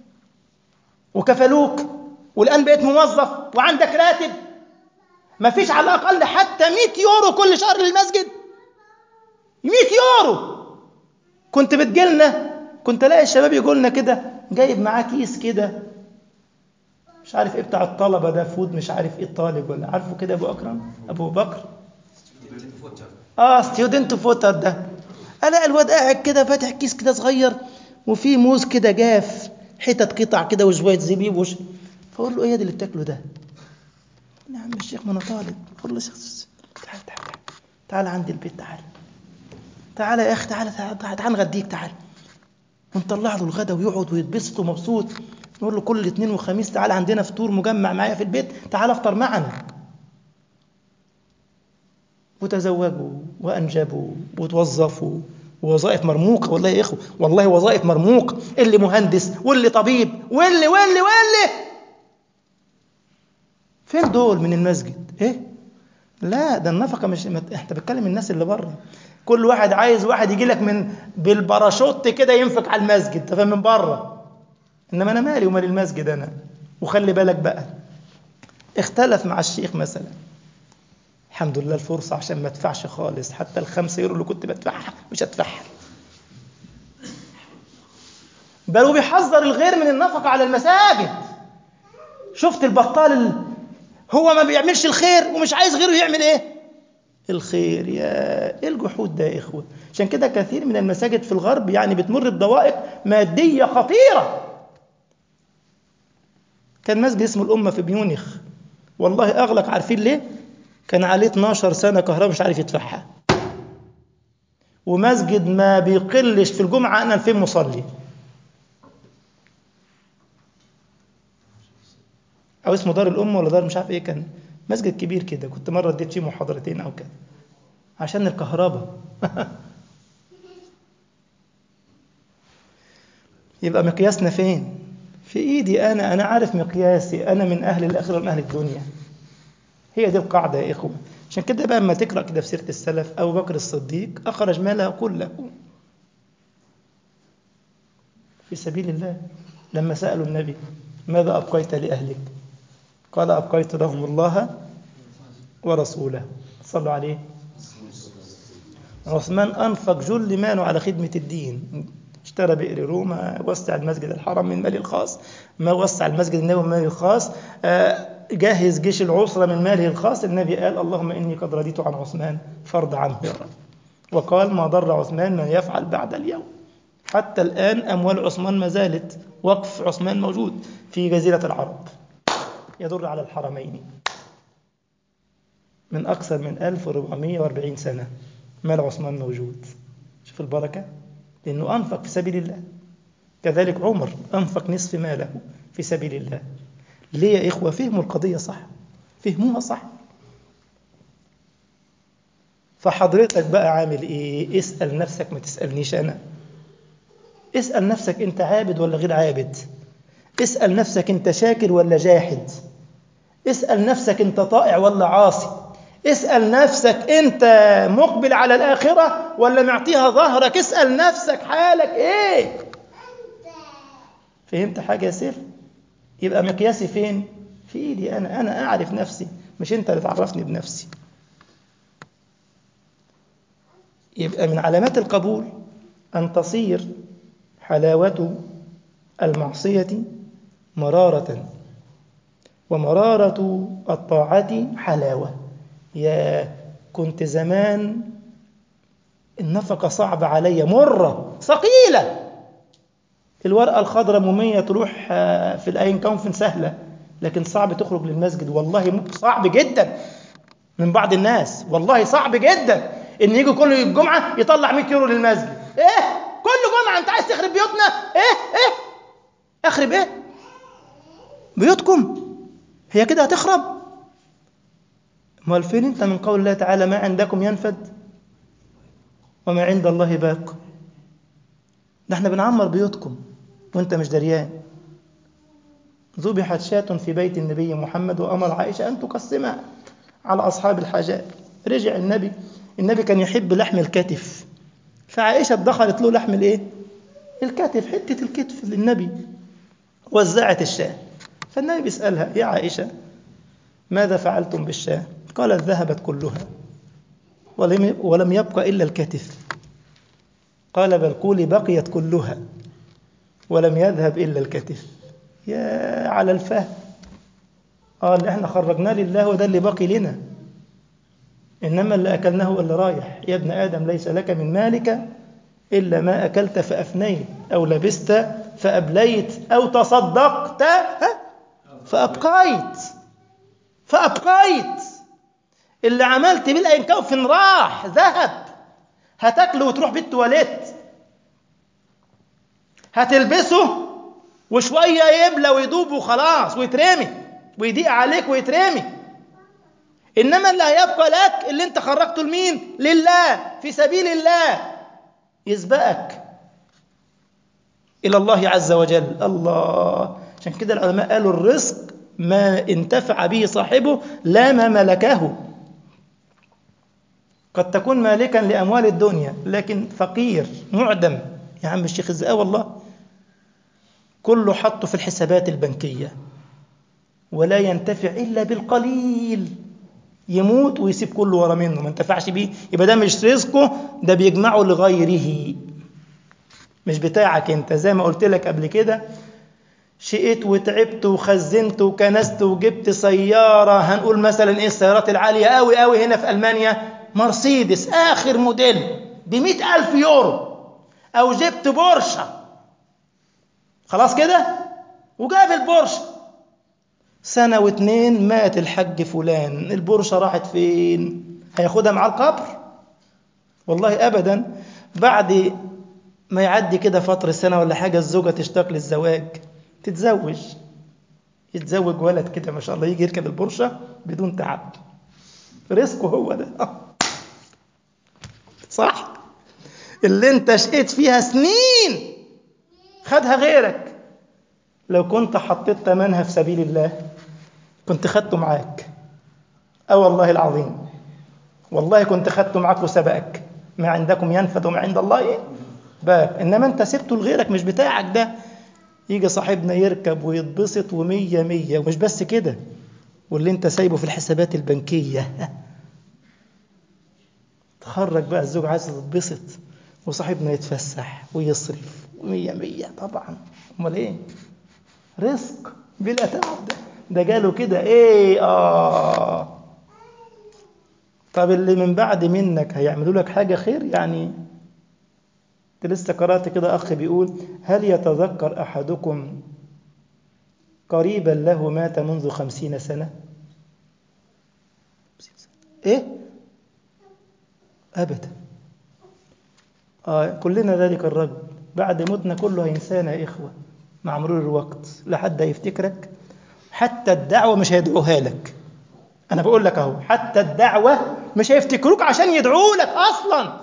وكفلوك والآن بقيت موظف وعندك راتب ما فيش على الأقل حتى 100 يورو كل شهر للمسجد 100 يورو كنت بتجيلنا كنت الاقي الشباب يقولنا كده جايب معاه كيس كده مش عارف ايه بتاع الطلبه ده فود مش عارف ايه الطالب ولا عارفه كده ابو اكرم ابو بكر اه ستودنت فوتر ده الاقي الواد قاعد كده فاتح كيس كده صغير وفيه موز كده جاف حتت قطع كده وشويه زبيب وش فاقول له ايه ده اللي بتاكله ده يا عم الشيخ ما انا طالب اقول له يا شيخ تعال تعال تعال تعال عندي البيت تعال تعال يا اخي تعال تعال تعال, تعال نغديك تعال ونطلع له الغدا ويقعد ويتبسط ومبسوط نقول له كل اثنين وخميس تعال عندنا فطور مجمع معايا في البيت تعال افطر معنا وتزوجوا وانجبوا وتوظفوا ووظائف مرموقه والله يا اخوه والله وظائف مرموقه اللي مهندس واللي طبيب واللي واللي واللي فين دول من المسجد ايه لا ده النفقه مش مت... انت بتكلم الناس اللي بره كل واحد عايز واحد يجي لك من بالباراشوت كده ينفق على المسجد تفهم من بره انما انا مالي ومال المسجد انا وخلي بالك بقى اختلف مع الشيخ مثلا الحمد لله الفرصة عشان ما ادفعش خالص حتى الخمسة يورو اللي كنت بدفعها مش هدفعها بل وبيحذر الغير من النفقة على المساجد شفت البطال ال... هو ما بيعملش الخير ومش عايز غيره يعمل ايه الخير يا ايه الجحود ده يا اخوه عشان كده كثير من المساجد في الغرب يعني بتمر بضوائق ماديه خطيره كان مسجد اسمه الامه في ميونخ والله اغلق عارفين ليه كان عليه 12 سنه كهرباء مش عارف يدفعها ومسجد ما بيقلش في الجمعه انا 2000 مصلي او اسمه دار الامه ولا دار مش عارف ايه كان مسجد كبير كده كنت مره اديت فيه محاضرتين او كده عشان الكهرباء يبقى مقياسنا فين في ايدي انا انا عارف مقياسي انا من اهل الاخره من اهل الدنيا هي دي القاعده يا اخوه عشان كده بقى اما تقرا كده في سيره السلف ابو بكر الصديق اخرج ماله كله في سبيل الله لما سالوا النبي ماذا ابقيت لاهلك قال ابقيت لهم الله ورسوله صلوا عليه عثمان أنفق جل ماله على خدمة الدين اشترى بئر روما وسع المسجد الحرام من ماله الخاص ما وسع المسجد النبوي من ماله الخاص جهز جيش العسرة من ماله الخاص النبي قال اللهم إني قد رضيت عن عثمان فرض عنه يا رب وقال ما ضر عثمان من يفعل بعد اليوم حتى الآن أموال عثمان ما زالت وقف عثمان موجود في جزيرة العرب يدل على الحرمين من أكثر من 1440 سنة مال عثمان موجود شوف البركة لأنه أنفق في سبيل الله كذلك عمر أنفق نصف ماله في سبيل الله ليه يا إخوة فهموا القضية صح فهموها صح فحضرتك بقى عامل إيه اسأل نفسك ما تسألنيش أنا اسأل نفسك أنت عابد ولا غير عابد اسأل نفسك أنت شاكر ولا جاحد اسأل نفسك أنت طائع ولا عاصي اسأل نفسك أنت مقبل على الآخرة ولا معطيها ظهرك اسأل نفسك حالك إيه فهمت حاجة يا سيف يبقى مقياسي فين في إيدي أنا أنا أعرف نفسي مش أنت اللي تعرفني بنفسي يبقى من علامات القبول أن تصير حلاوة المعصية مرارة ومرارة الطاعة حلاوة يا كنت زمان النفقة صعبة عليا مرة ثقيلة الورقة الخضراء ممية تروح في الأين كونفن سهلة لكن صعب تخرج للمسجد والله صعب جدا من بعض الناس والله صعب جدا ان يجي كل الجمعة يطلع 100 يورو للمسجد ايه كل جمعة انت عايز تخرب بيوتنا ايه ايه اخرب ايه بيوتكم هي كده هتخرب امال فين انت من قول الله تعالى ما عندكم ينفد وما عند الله باق ده احنا بنعمر بيوتكم وانت مش دريان ذبحت شاة في بيت النبي محمد وأمر عائشة أن تقسمها على أصحاب الحاجات رجع النبي النبي كان يحب لحم الكتف فعائشة دخلت له لحم الايه الكتف حتة الكتف للنبي وزعت الشاة فالنبي بيسألها يا عائشة ماذا فعلتم بالشاة قالت ذهبت كلها ولم ولم يبقى إلا الكتف قال بل قولي بقيت كلها ولم يذهب إلا الكتف يا على الفهم اه اللي احنا خرجناه لله وده اللي باقي لنا إنما اللي أكلناه هو اللي رايح يا ابن آدم ليس لك من مالك إلا ما أكلت فأفنيت أو لبست فأبليت أو تصدقت فأبقيت فأبقيت اللي عملت بالأين كوف راح ذهب هتاكله وتروح بالتواليت هتلبسه وشوية يبلى ويدوب وخلاص ويترمي ويضيق عليك ويترمي إنما اللي هيبقى لك اللي انت خرجته لمين لله في سبيل الله يسبقك إلى الله عز وجل الله عشان كده العلماء قالوا الرزق ما انتفع به صاحبه لا ما ملكه قد تكون مالكا لأموال الدنيا لكن فقير معدم يا عم الشيخ ازاي والله كله حطه في الحسابات البنكية ولا ينتفع إلا بالقليل يموت ويسيب كله ورا منه ما انتفعش بيه يبقى ده مش رزقه ده بيجمعه لغيره مش بتاعك انت زي ما قلت لك قبل كده شقيت وتعبت وخزنت وكنست وجبت سيارة هنقول مثلا ايه السيارات العالية قوي قوي هنا في ألمانيا مرسيدس آخر موديل بمئة ألف يورو أو جبت بورشة خلاص كده وجاب البورشة سنة واتنين مات الحج فلان البورشة راحت فين هياخدها مع القبر والله أبدا بعد ما يعدي كده فترة سنة ولا حاجة الزوجة تشتاق للزواج تتزوج يتزوج ولد كده ما شاء الله يجي يركب البورشة بدون تعب رزقه هو ده صح اللي انت شقيت فيها سنين خدها غيرك لو كنت حطيت ثمنها في سبيل الله كنت خدته معاك اه والله العظيم والله كنت خدته معاك وسبقك ما عندكم ينفد وما عند الله ايه باب انما انت سبته لغيرك مش بتاعك ده يجي صاحبنا يركب ويتبسط ومية مية ومش بس كده واللي انت سايبه في الحسابات البنكية تخرج بقى الزوج عايز تتبسط وصاحبنا يتفسح ويصرف ومية مية طبعا امال ايه رزق بلا تعب ده ده جاله كده ايه اه طب اللي من بعد منك هيعملوا لك حاجة خير يعني كنت لسه قرأت كده أخ بيقول هل يتذكر أحدكم قريبا له مات منذ خمسين سنة إيه أبدا آه كلنا ذلك الرجل بعد موتنا كله هينسانا يا إخوة مع مرور الوقت لحد يفتكرك حتى الدعوة مش هيدعوها لك أنا بقول لك أهو حتى الدعوة مش هيفتكروك عشان يدعوا لك أصلاً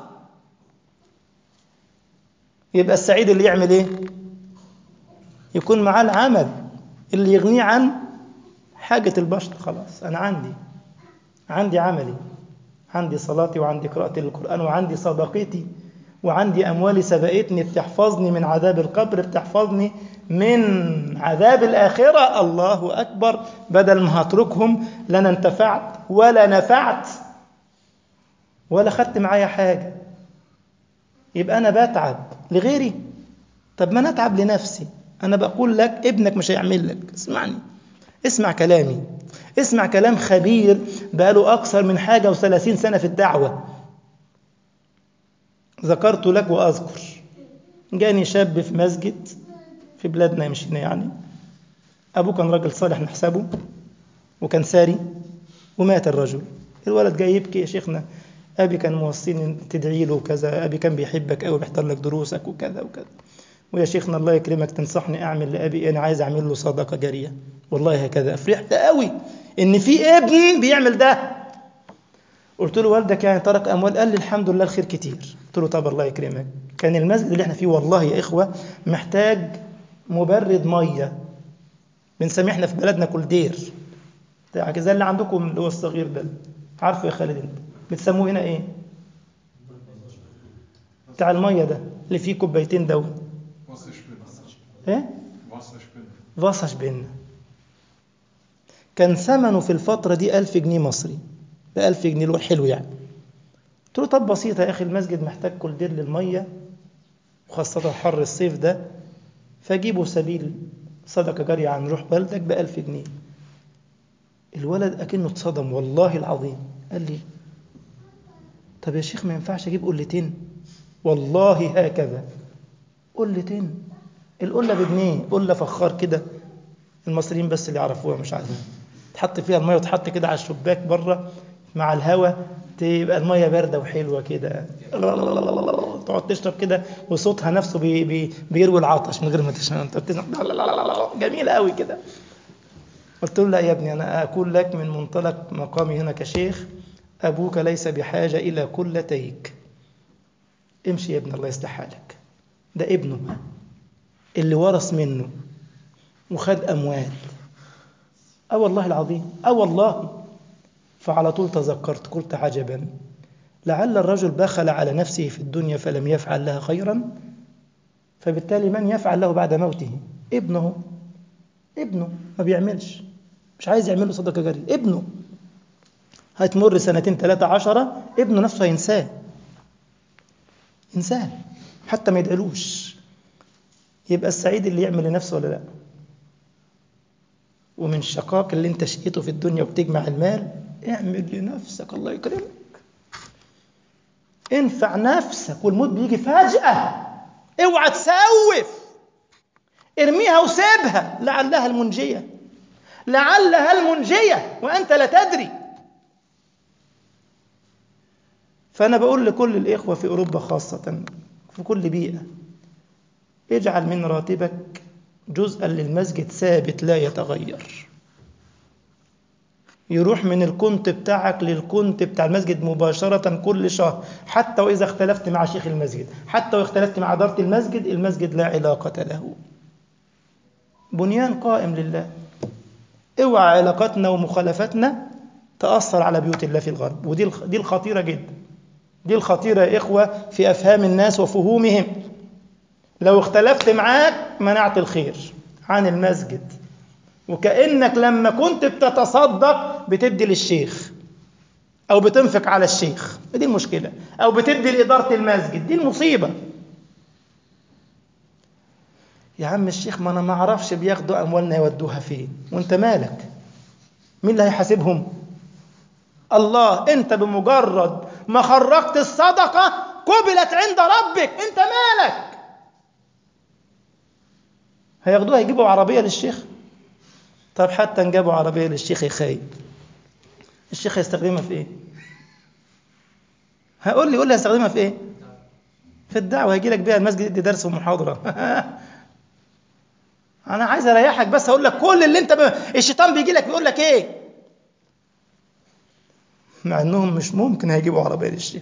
يبقى السعيد اللي يعمل ايه يكون معاه العمل اللي يغنيه عن حاجة البشر خلاص أنا عندي عندي عملي عندي صلاتي وعندي قراءتي للقرآن وعندي صدقتي وعندي أموالي سبقتني بتحفظني من عذاب القبر بتحفظني من عذاب الآخرة الله أكبر بدل ما هتركهم لا أنا انتفعت ولا نفعت ولا خدت معايا حاجة يبقى أنا بتعب لغيري طب ما أنا أتعب لنفسي أنا بقول لك ابنك مش هيعمل لك اسمعني اسمع كلامي اسمع كلام خبير بقاله أكثر من حاجة وثلاثين سنة في الدعوة ذكرت لك وأذكر جاني شاب في مسجد في بلادنا يمشينا يعني أبوه كان راجل صالح نحسبه وكان ساري ومات الرجل الولد جاي يبكي يا شيخنا أبي كان موصيني تدعي له وكذا أبي كان بيحبك أوي بيحضر لك دروسك وكذا وكذا ويا شيخنا الله يكرمك تنصحني أعمل لأبي أنا عايز أعمل له صدقة جارية والله هكذا فرحت قوي إن في ابن بيعمل ده قلت له والدك يعني ترك اموال قال لي الحمد لله الخير كتير قلت له طب الله يكرمك كان المسجد اللي احنا فيه والله يا اخوه محتاج مبرد ميه بنسميه احنا في بلدنا كولدير بتاع زي اللي عندكم اللي هو الصغير ده عارفه يا خالد انت بتسموه هنا ايه بتاع الميه ده اللي فيه كوبايتين دول ايه فاسش بينا كان ثمنه في الفترة دي ألف جنيه مصري ده ألف جنيه له حلو يعني قلت له طب بسيطة يا أخي المسجد محتاج كولدير للمية وخاصة حر الصيف ده فجيبوا سبيل صدقة جارية عن روح والدك بألف جنيه الولد أكنه اتصدم والله العظيم قال لي طب يا شيخ ما ينفعش أجيب قلتين والله هكذا قلتين القلة بجنيه قلة فخار كده المصريين بس اللي يعرفوها مش عارفين تحط فيها المية وتحط كده على الشباك بره مع الهواء تبقى المية باردة وحلوة كده تقعد تشرب كده وصوتها نفسه بي بي بيروي العطش من غير ما تشرب جميلة قوي كده قلت له لا يا ابني أنا أقول لك من منطلق مقامي هنا كشيخ أبوك ليس بحاجة إلى كلتيك امشي يا ابن الله يصلح حالك ده ابنه اللي ورث منه وخد أموال أه والله العظيم أه والله فعلى طول تذكرت قلت عجبا لعل الرجل بخل على نفسه في الدنيا فلم يفعل لها خيرا فبالتالي من يفعل له بعد موته ابنه ابنه ما بيعملش مش عايز يعمل له صدقة جارية ابنه هتمر سنتين ثلاثة عشرة ابنه نفسه هينساه ينساه حتى ما يدعلوش يبقى السعيد اللي يعمل لنفسه ولا لا ومن الشقاق اللي انت شقيته في الدنيا وبتجمع المال اعمل لنفسك الله يكرمك انفع نفسك والموت بيجي فجأة اوعى تسوف ارميها وسيبها لعلها المنجية لعلها المنجية وأنت لا تدري فأنا بقول لكل الإخوة في أوروبا خاصة في كل بيئة اجعل من راتبك جزءا للمسجد ثابت لا يتغير يروح من الكنت بتاعك للكنت بتاع المسجد مباشرة كل شهر حتى وإذا اختلفت مع شيخ المسجد حتى واختلفت مع إدارة المسجد المسجد لا علاقة له بنيان قائم لله اوعى علاقاتنا ومخالفتنا تأثر على بيوت الله في الغرب ودي دي الخطيرة جدا دي الخطيرة يا إخوة في أفهام الناس وفهومهم لو اختلفت معاك منعت الخير عن المسجد وكأنك لما كنت بتتصدق بتدي للشيخ أو بتنفق على الشيخ دي المشكلة أو بتدي لإدارة المسجد دي المصيبة يا عم الشيخ ما أنا ما أعرفش بياخدوا أموالنا يودوها فين وأنت مالك مين اللي هيحاسبهم الله أنت بمجرد ما خرجت الصدقة قبلت عند ربك أنت مالك هياخدوها يجيبوا عربية للشيخ طب حتى ان جابوا عربية للشيخ يخايب الشيخ هيستخدمها في ايه هقول لي قول لي هيستخدمها في ايه في الدعوة هيجي لك بيها المسجد يدي درس ومحاضرة انا عايز اريحك بس اقول لك كل اللي انت ب... الشيطان بيجي لك بيقول لك ايه مع انهم مش ممكن هيجيبوا عربية للشيخ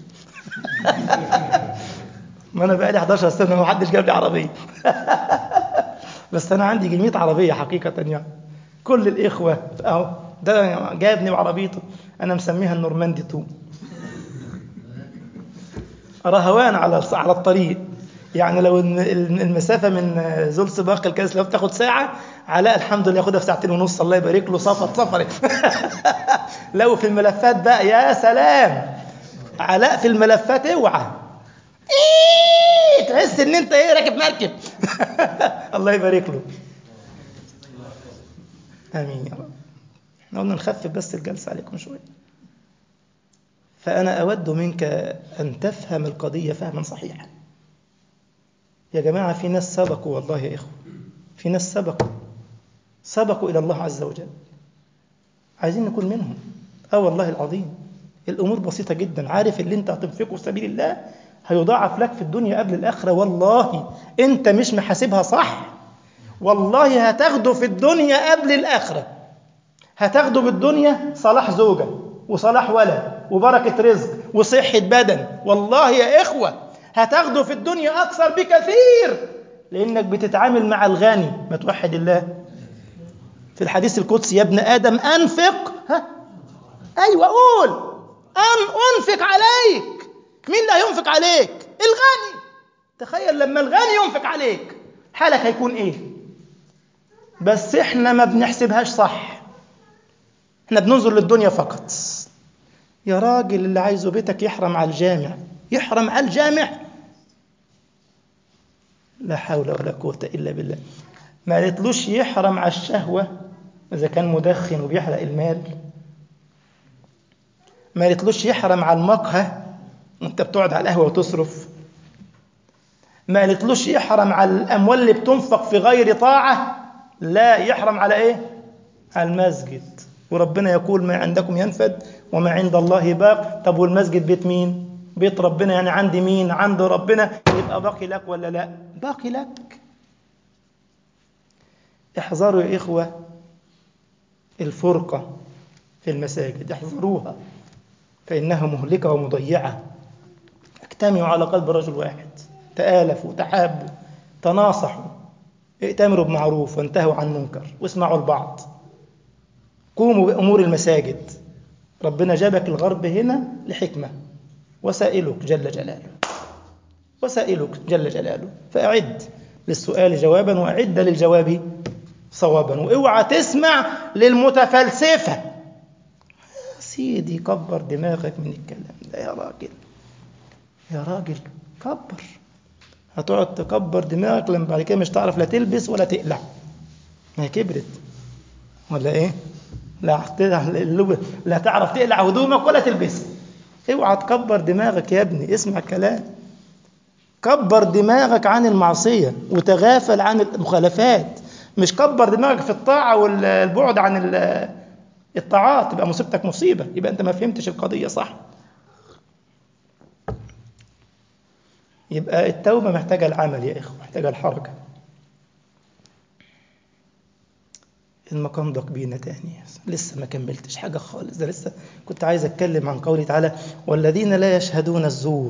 ما انا بقالي 11 سنة ما حدش جاب لي عربية بس انا عندي جمية عربية حقيقة يعني كل الإخوة أهو ده جايبني بعربيته أنا مسميها النورماندي 2 رهوان على على الطريق يعني لو المسافة من زول سباق الكاس لو بتاخد ساعة علاء الحمد لله ياخدها في ساعتين ونص الله يبارك له صفت صفري لو في الملفات بقى يا سلام علاء في الملفات اوعى إيه تحس ان انت ايه راكب مركب الله يبارك له امين يا رب احنا قلنا نخفف بس الجلسه عليكم شويه فانا اود منك ان تفهم القضيه فهما صحيحا يا جماعه في ناس سبقوا والله يا اخوه في ناس سبقوا سبقوا الى الله عز وجل عايزين نكون منهم اه والله العظيم الامور بسيطه جدا عارف اللي انت هتنفقه في سبيل الله هيضاعف لك في الدنيا قبل الاخره والله انت مش محاسبها صح والله هتاخده في الدنيا قبل الآخرة هتاخده بالدنيا صلاح زوجة وصلاح ولد وبركة رزق وصحة بدن والله يا إخوة هتاخده في الدنيا أكثر بكثير لأنك بتتعامل مع الغني ما توحد الله في الحديث القدسي يا ابن آدم أنفق ها أيوة قول أن أنفق عليك مين اللي هينفق عليك الغني تخيل لما الغني ينفق عليك حالك هيكون إيه بس إحنا ما بنحسبهاش صح إحنا بننظر للدنيا فقط يا راجل اللي عايزه بيتك يحرم على الجامع يحرم على الجامع لا حول ولا قوة إلا بالله ما قالتلوش يحرم على الشهوة إذا كان مدخن وبيحرق المال ما قالتلوش يحرم على المقهى وانت بتقعد على القهوة وتصرف ما قالتلوش يحرم على الأموال اللي بتنفق في غير طاعة لا يحرم على إيه على المسجد وربنا يقول ما عندكم ينفد وما عند الله باق طب والمسجد بيت مين بيت ربنا يعني عند مين عند ربنا يبقى باقي لك ولا لا باقي لك احذروا يا إخوة الفرقة في المساجد احذروها فإنها مهلكة ومضيعة اجتمعوا على قلب رجل واحد تآلفوا تحابوا تناصحوا ائتمروا بمعروف وانتهوا عن منكر واسمعوا البعض قوموا بأمور المساجد ربنا جابك الغرب هنا لحكمة وسائلك جل جلاله وسائلك جل جلاله فأعد للسؤال جوابا وأعد للجواب صوابا واوعى تسمع للمتفلسفة سيدي كبر دماغك من الكلام ده يا راجل يا راجل كبر هتقعد تكبر دماغك لما بعد كده مش تعرف لا تلبس ولا تقلع ما هي كبرت ولا ايه لا لا تعرف تقلع هدومك ولا تلبسها اوعى تكبر دماغك يا ابني اسمع الكلام كبر دماغك عن المعصية وتغافل عن المخالفات مش كبر دماغك في الطاعة والبعد عن الطاعات تبقى مصيبتك مصيبة يبقى أنت ما فهمتش القضية صح يبقى التوبة محتاجة العمل يا إخوة محتاجة الحركة المقام ضاق بينا تاني لسه ما كملتش حاجة خالص ده لسه كنت عايز أتكلم عن قوله تعالى والذين لا يشهدون الزور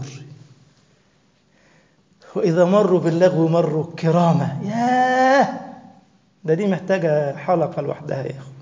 وإذا مروا باللغو مروا كرامة ياه ده دي محتاجة حلقة لوحدها يا إخوة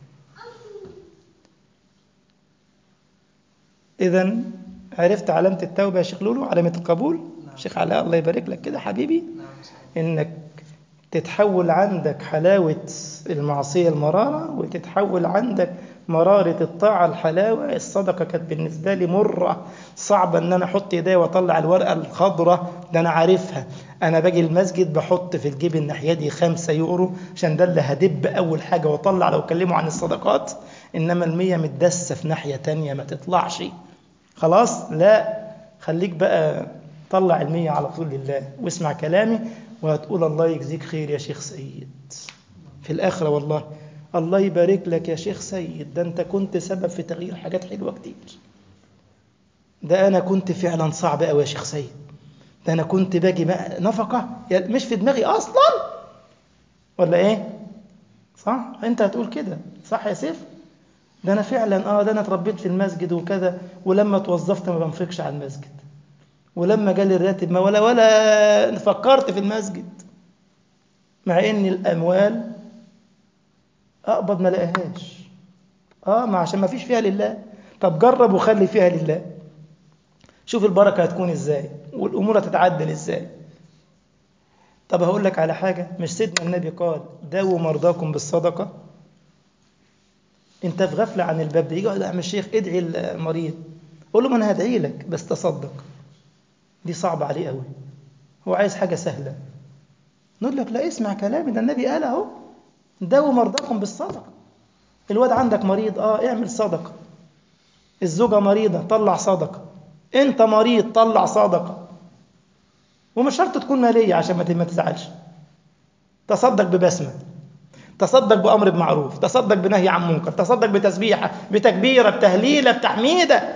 إذا عرفت علامة التوبة يا شيخ لولو علامة القبول نعم. شيخ علاء الله يبارك لك كده حبيبي نعم. إنك تتحول عندك حلاوة المعصية المرارة وتتحول عندك مرارة الطاعة الحلاوة الصدقة كانت بالنسبة لي مرة صعبة ان انا احط ايديا واطلع الورقة الخضراء ده انا عارفها انا باجي المسجد بحط في الجيب الناحية دي خمسة يورو عشان ده اللي هدب اول حاجة واطلع لو كلموا عن الصدقات انما المية متدسة في ناحية تانية ما تطلعش خلاص لا خليك بقى طلع المية على طول لله واسمع كلامي وهتقول الله يجزيك خير يا شيخ سيد في الآخرة والله الله يبارك لك يا شيخ سيد ده أنت كنت سبب في تغيير حاجات حلوة كتير ده أنا كنت فعلا صعب أوي يا شيخ سيد ده أنا كنت باجي بقى نفقة مش في دماغي أصلا ولا إيه صح أنت هتقول كده صح يا سيف ده أنا فعلا آه ده أنا اتربيت في المسجد وكذا ولما توظفت ما بنفقش على المسجد ولما جالي الراتب ما ولا ولا فكرت في المسجد مع ان الاموال اقبض ما لاقيهاش اه ما عشان ما فيش فيها لله طب جرب وخلي فيها لله شوف البركه هتكون ازاي والامور هتتعدل ازاي طب هقول لك على حاجه مش سيدنا النبي قال داووا مرضاكم بالصدقه انت في غفله عن الباب ده يجي يقول يا عم الشيخ ادعي المريض قول له ما انا هدعي لك بس تصدق دي صعبة عليه قوي هو عايز حاجة سهلة نقول لك لا اسمع كلامي ده النبي قال اهو داووا مرضاكم بالصدقة الواد عندك مريض اه اعمل صدقة الزوجة مريضة طلع صدقة انت مريض طلع صدقة ومش شرط تكون مالية عشان ما تزعلش تصدق ببسمة تصدق بأمر بمعروف تصدق بنهي عن منكر تصدق بتسبيحة بتكبيرة بتهليلة بتحميدة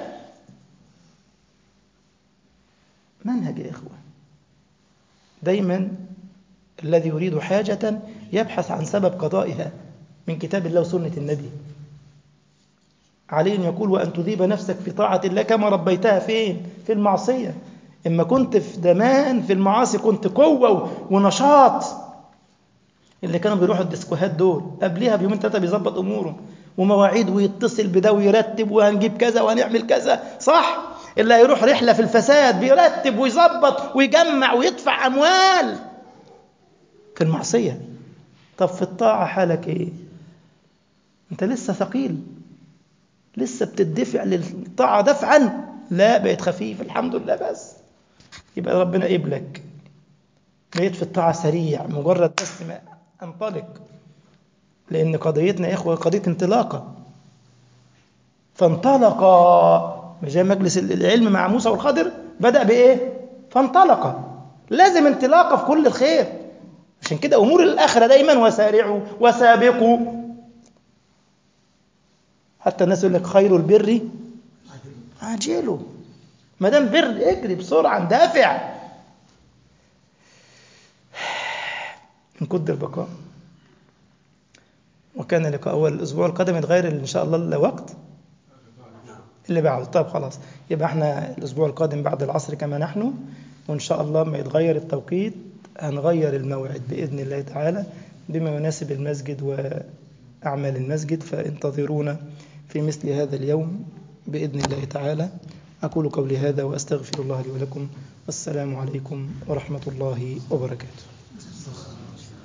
منهج يا إخوة دايما الذي يريد حاجة يبحث عن سبب قضائها من كتاب الله وسنة النبي علي يقول وأن تذيب نفسك في طاعة الله كما ربيتها فين في المعصية إما كنت في زمان في المعاصي كنت قوة ونشاط اللي كانوا بيروحوا الديسكوهات دول قبلها بيومين ثلاثة بيظبط أموره ومواعيد ويتصل بده ويرتب وهنجيب كذا وهنعمل كذا صح اللي هيروح رحلة في الفساد بيرتب ويظبط ويجمع ويدفع أموال في المعصية طب في الطاعة حالك إيه أنت لسه ثقيل لسه بتدفع للطاعة دفعا لا بقيت خفيف الحمد لله بس يبقى ربنا قبلك بقيت في الطاعة سريع مجرد بس ما انطلق لأن قضيتنا يا إخوة قضية انطلاقة فانطلق جاء مجلس العلم مع موسى والخضر بدأ بإيه؟ فانطلق لازم انطلاقة في كل الخير عشان كده أمور الآخرة دايما وسارعوا وسابقوا حتى الناس يقول لك خير البر عاجله ما دام بر اجري بسرعة اندفع من قدر البقاء وكان لقاء أول الأسبوع القادم يتغير إن شاء الله الوقت اللي بعده طيب خلاص يبقى احنا الأسبوع القادم بعد العصر كما نحن وإن شاء الله ما يتغير التوقيت هنغير الموعد بإذن الله تعالى بما يناسب المسجد وأعمال المسجد فانتظرونا في مثل هذا اليوم بإذن الله تعالى أقول قولي هذا وأستغفر الله لي ولكم والسلام عليكم ورحمة الله وبركاته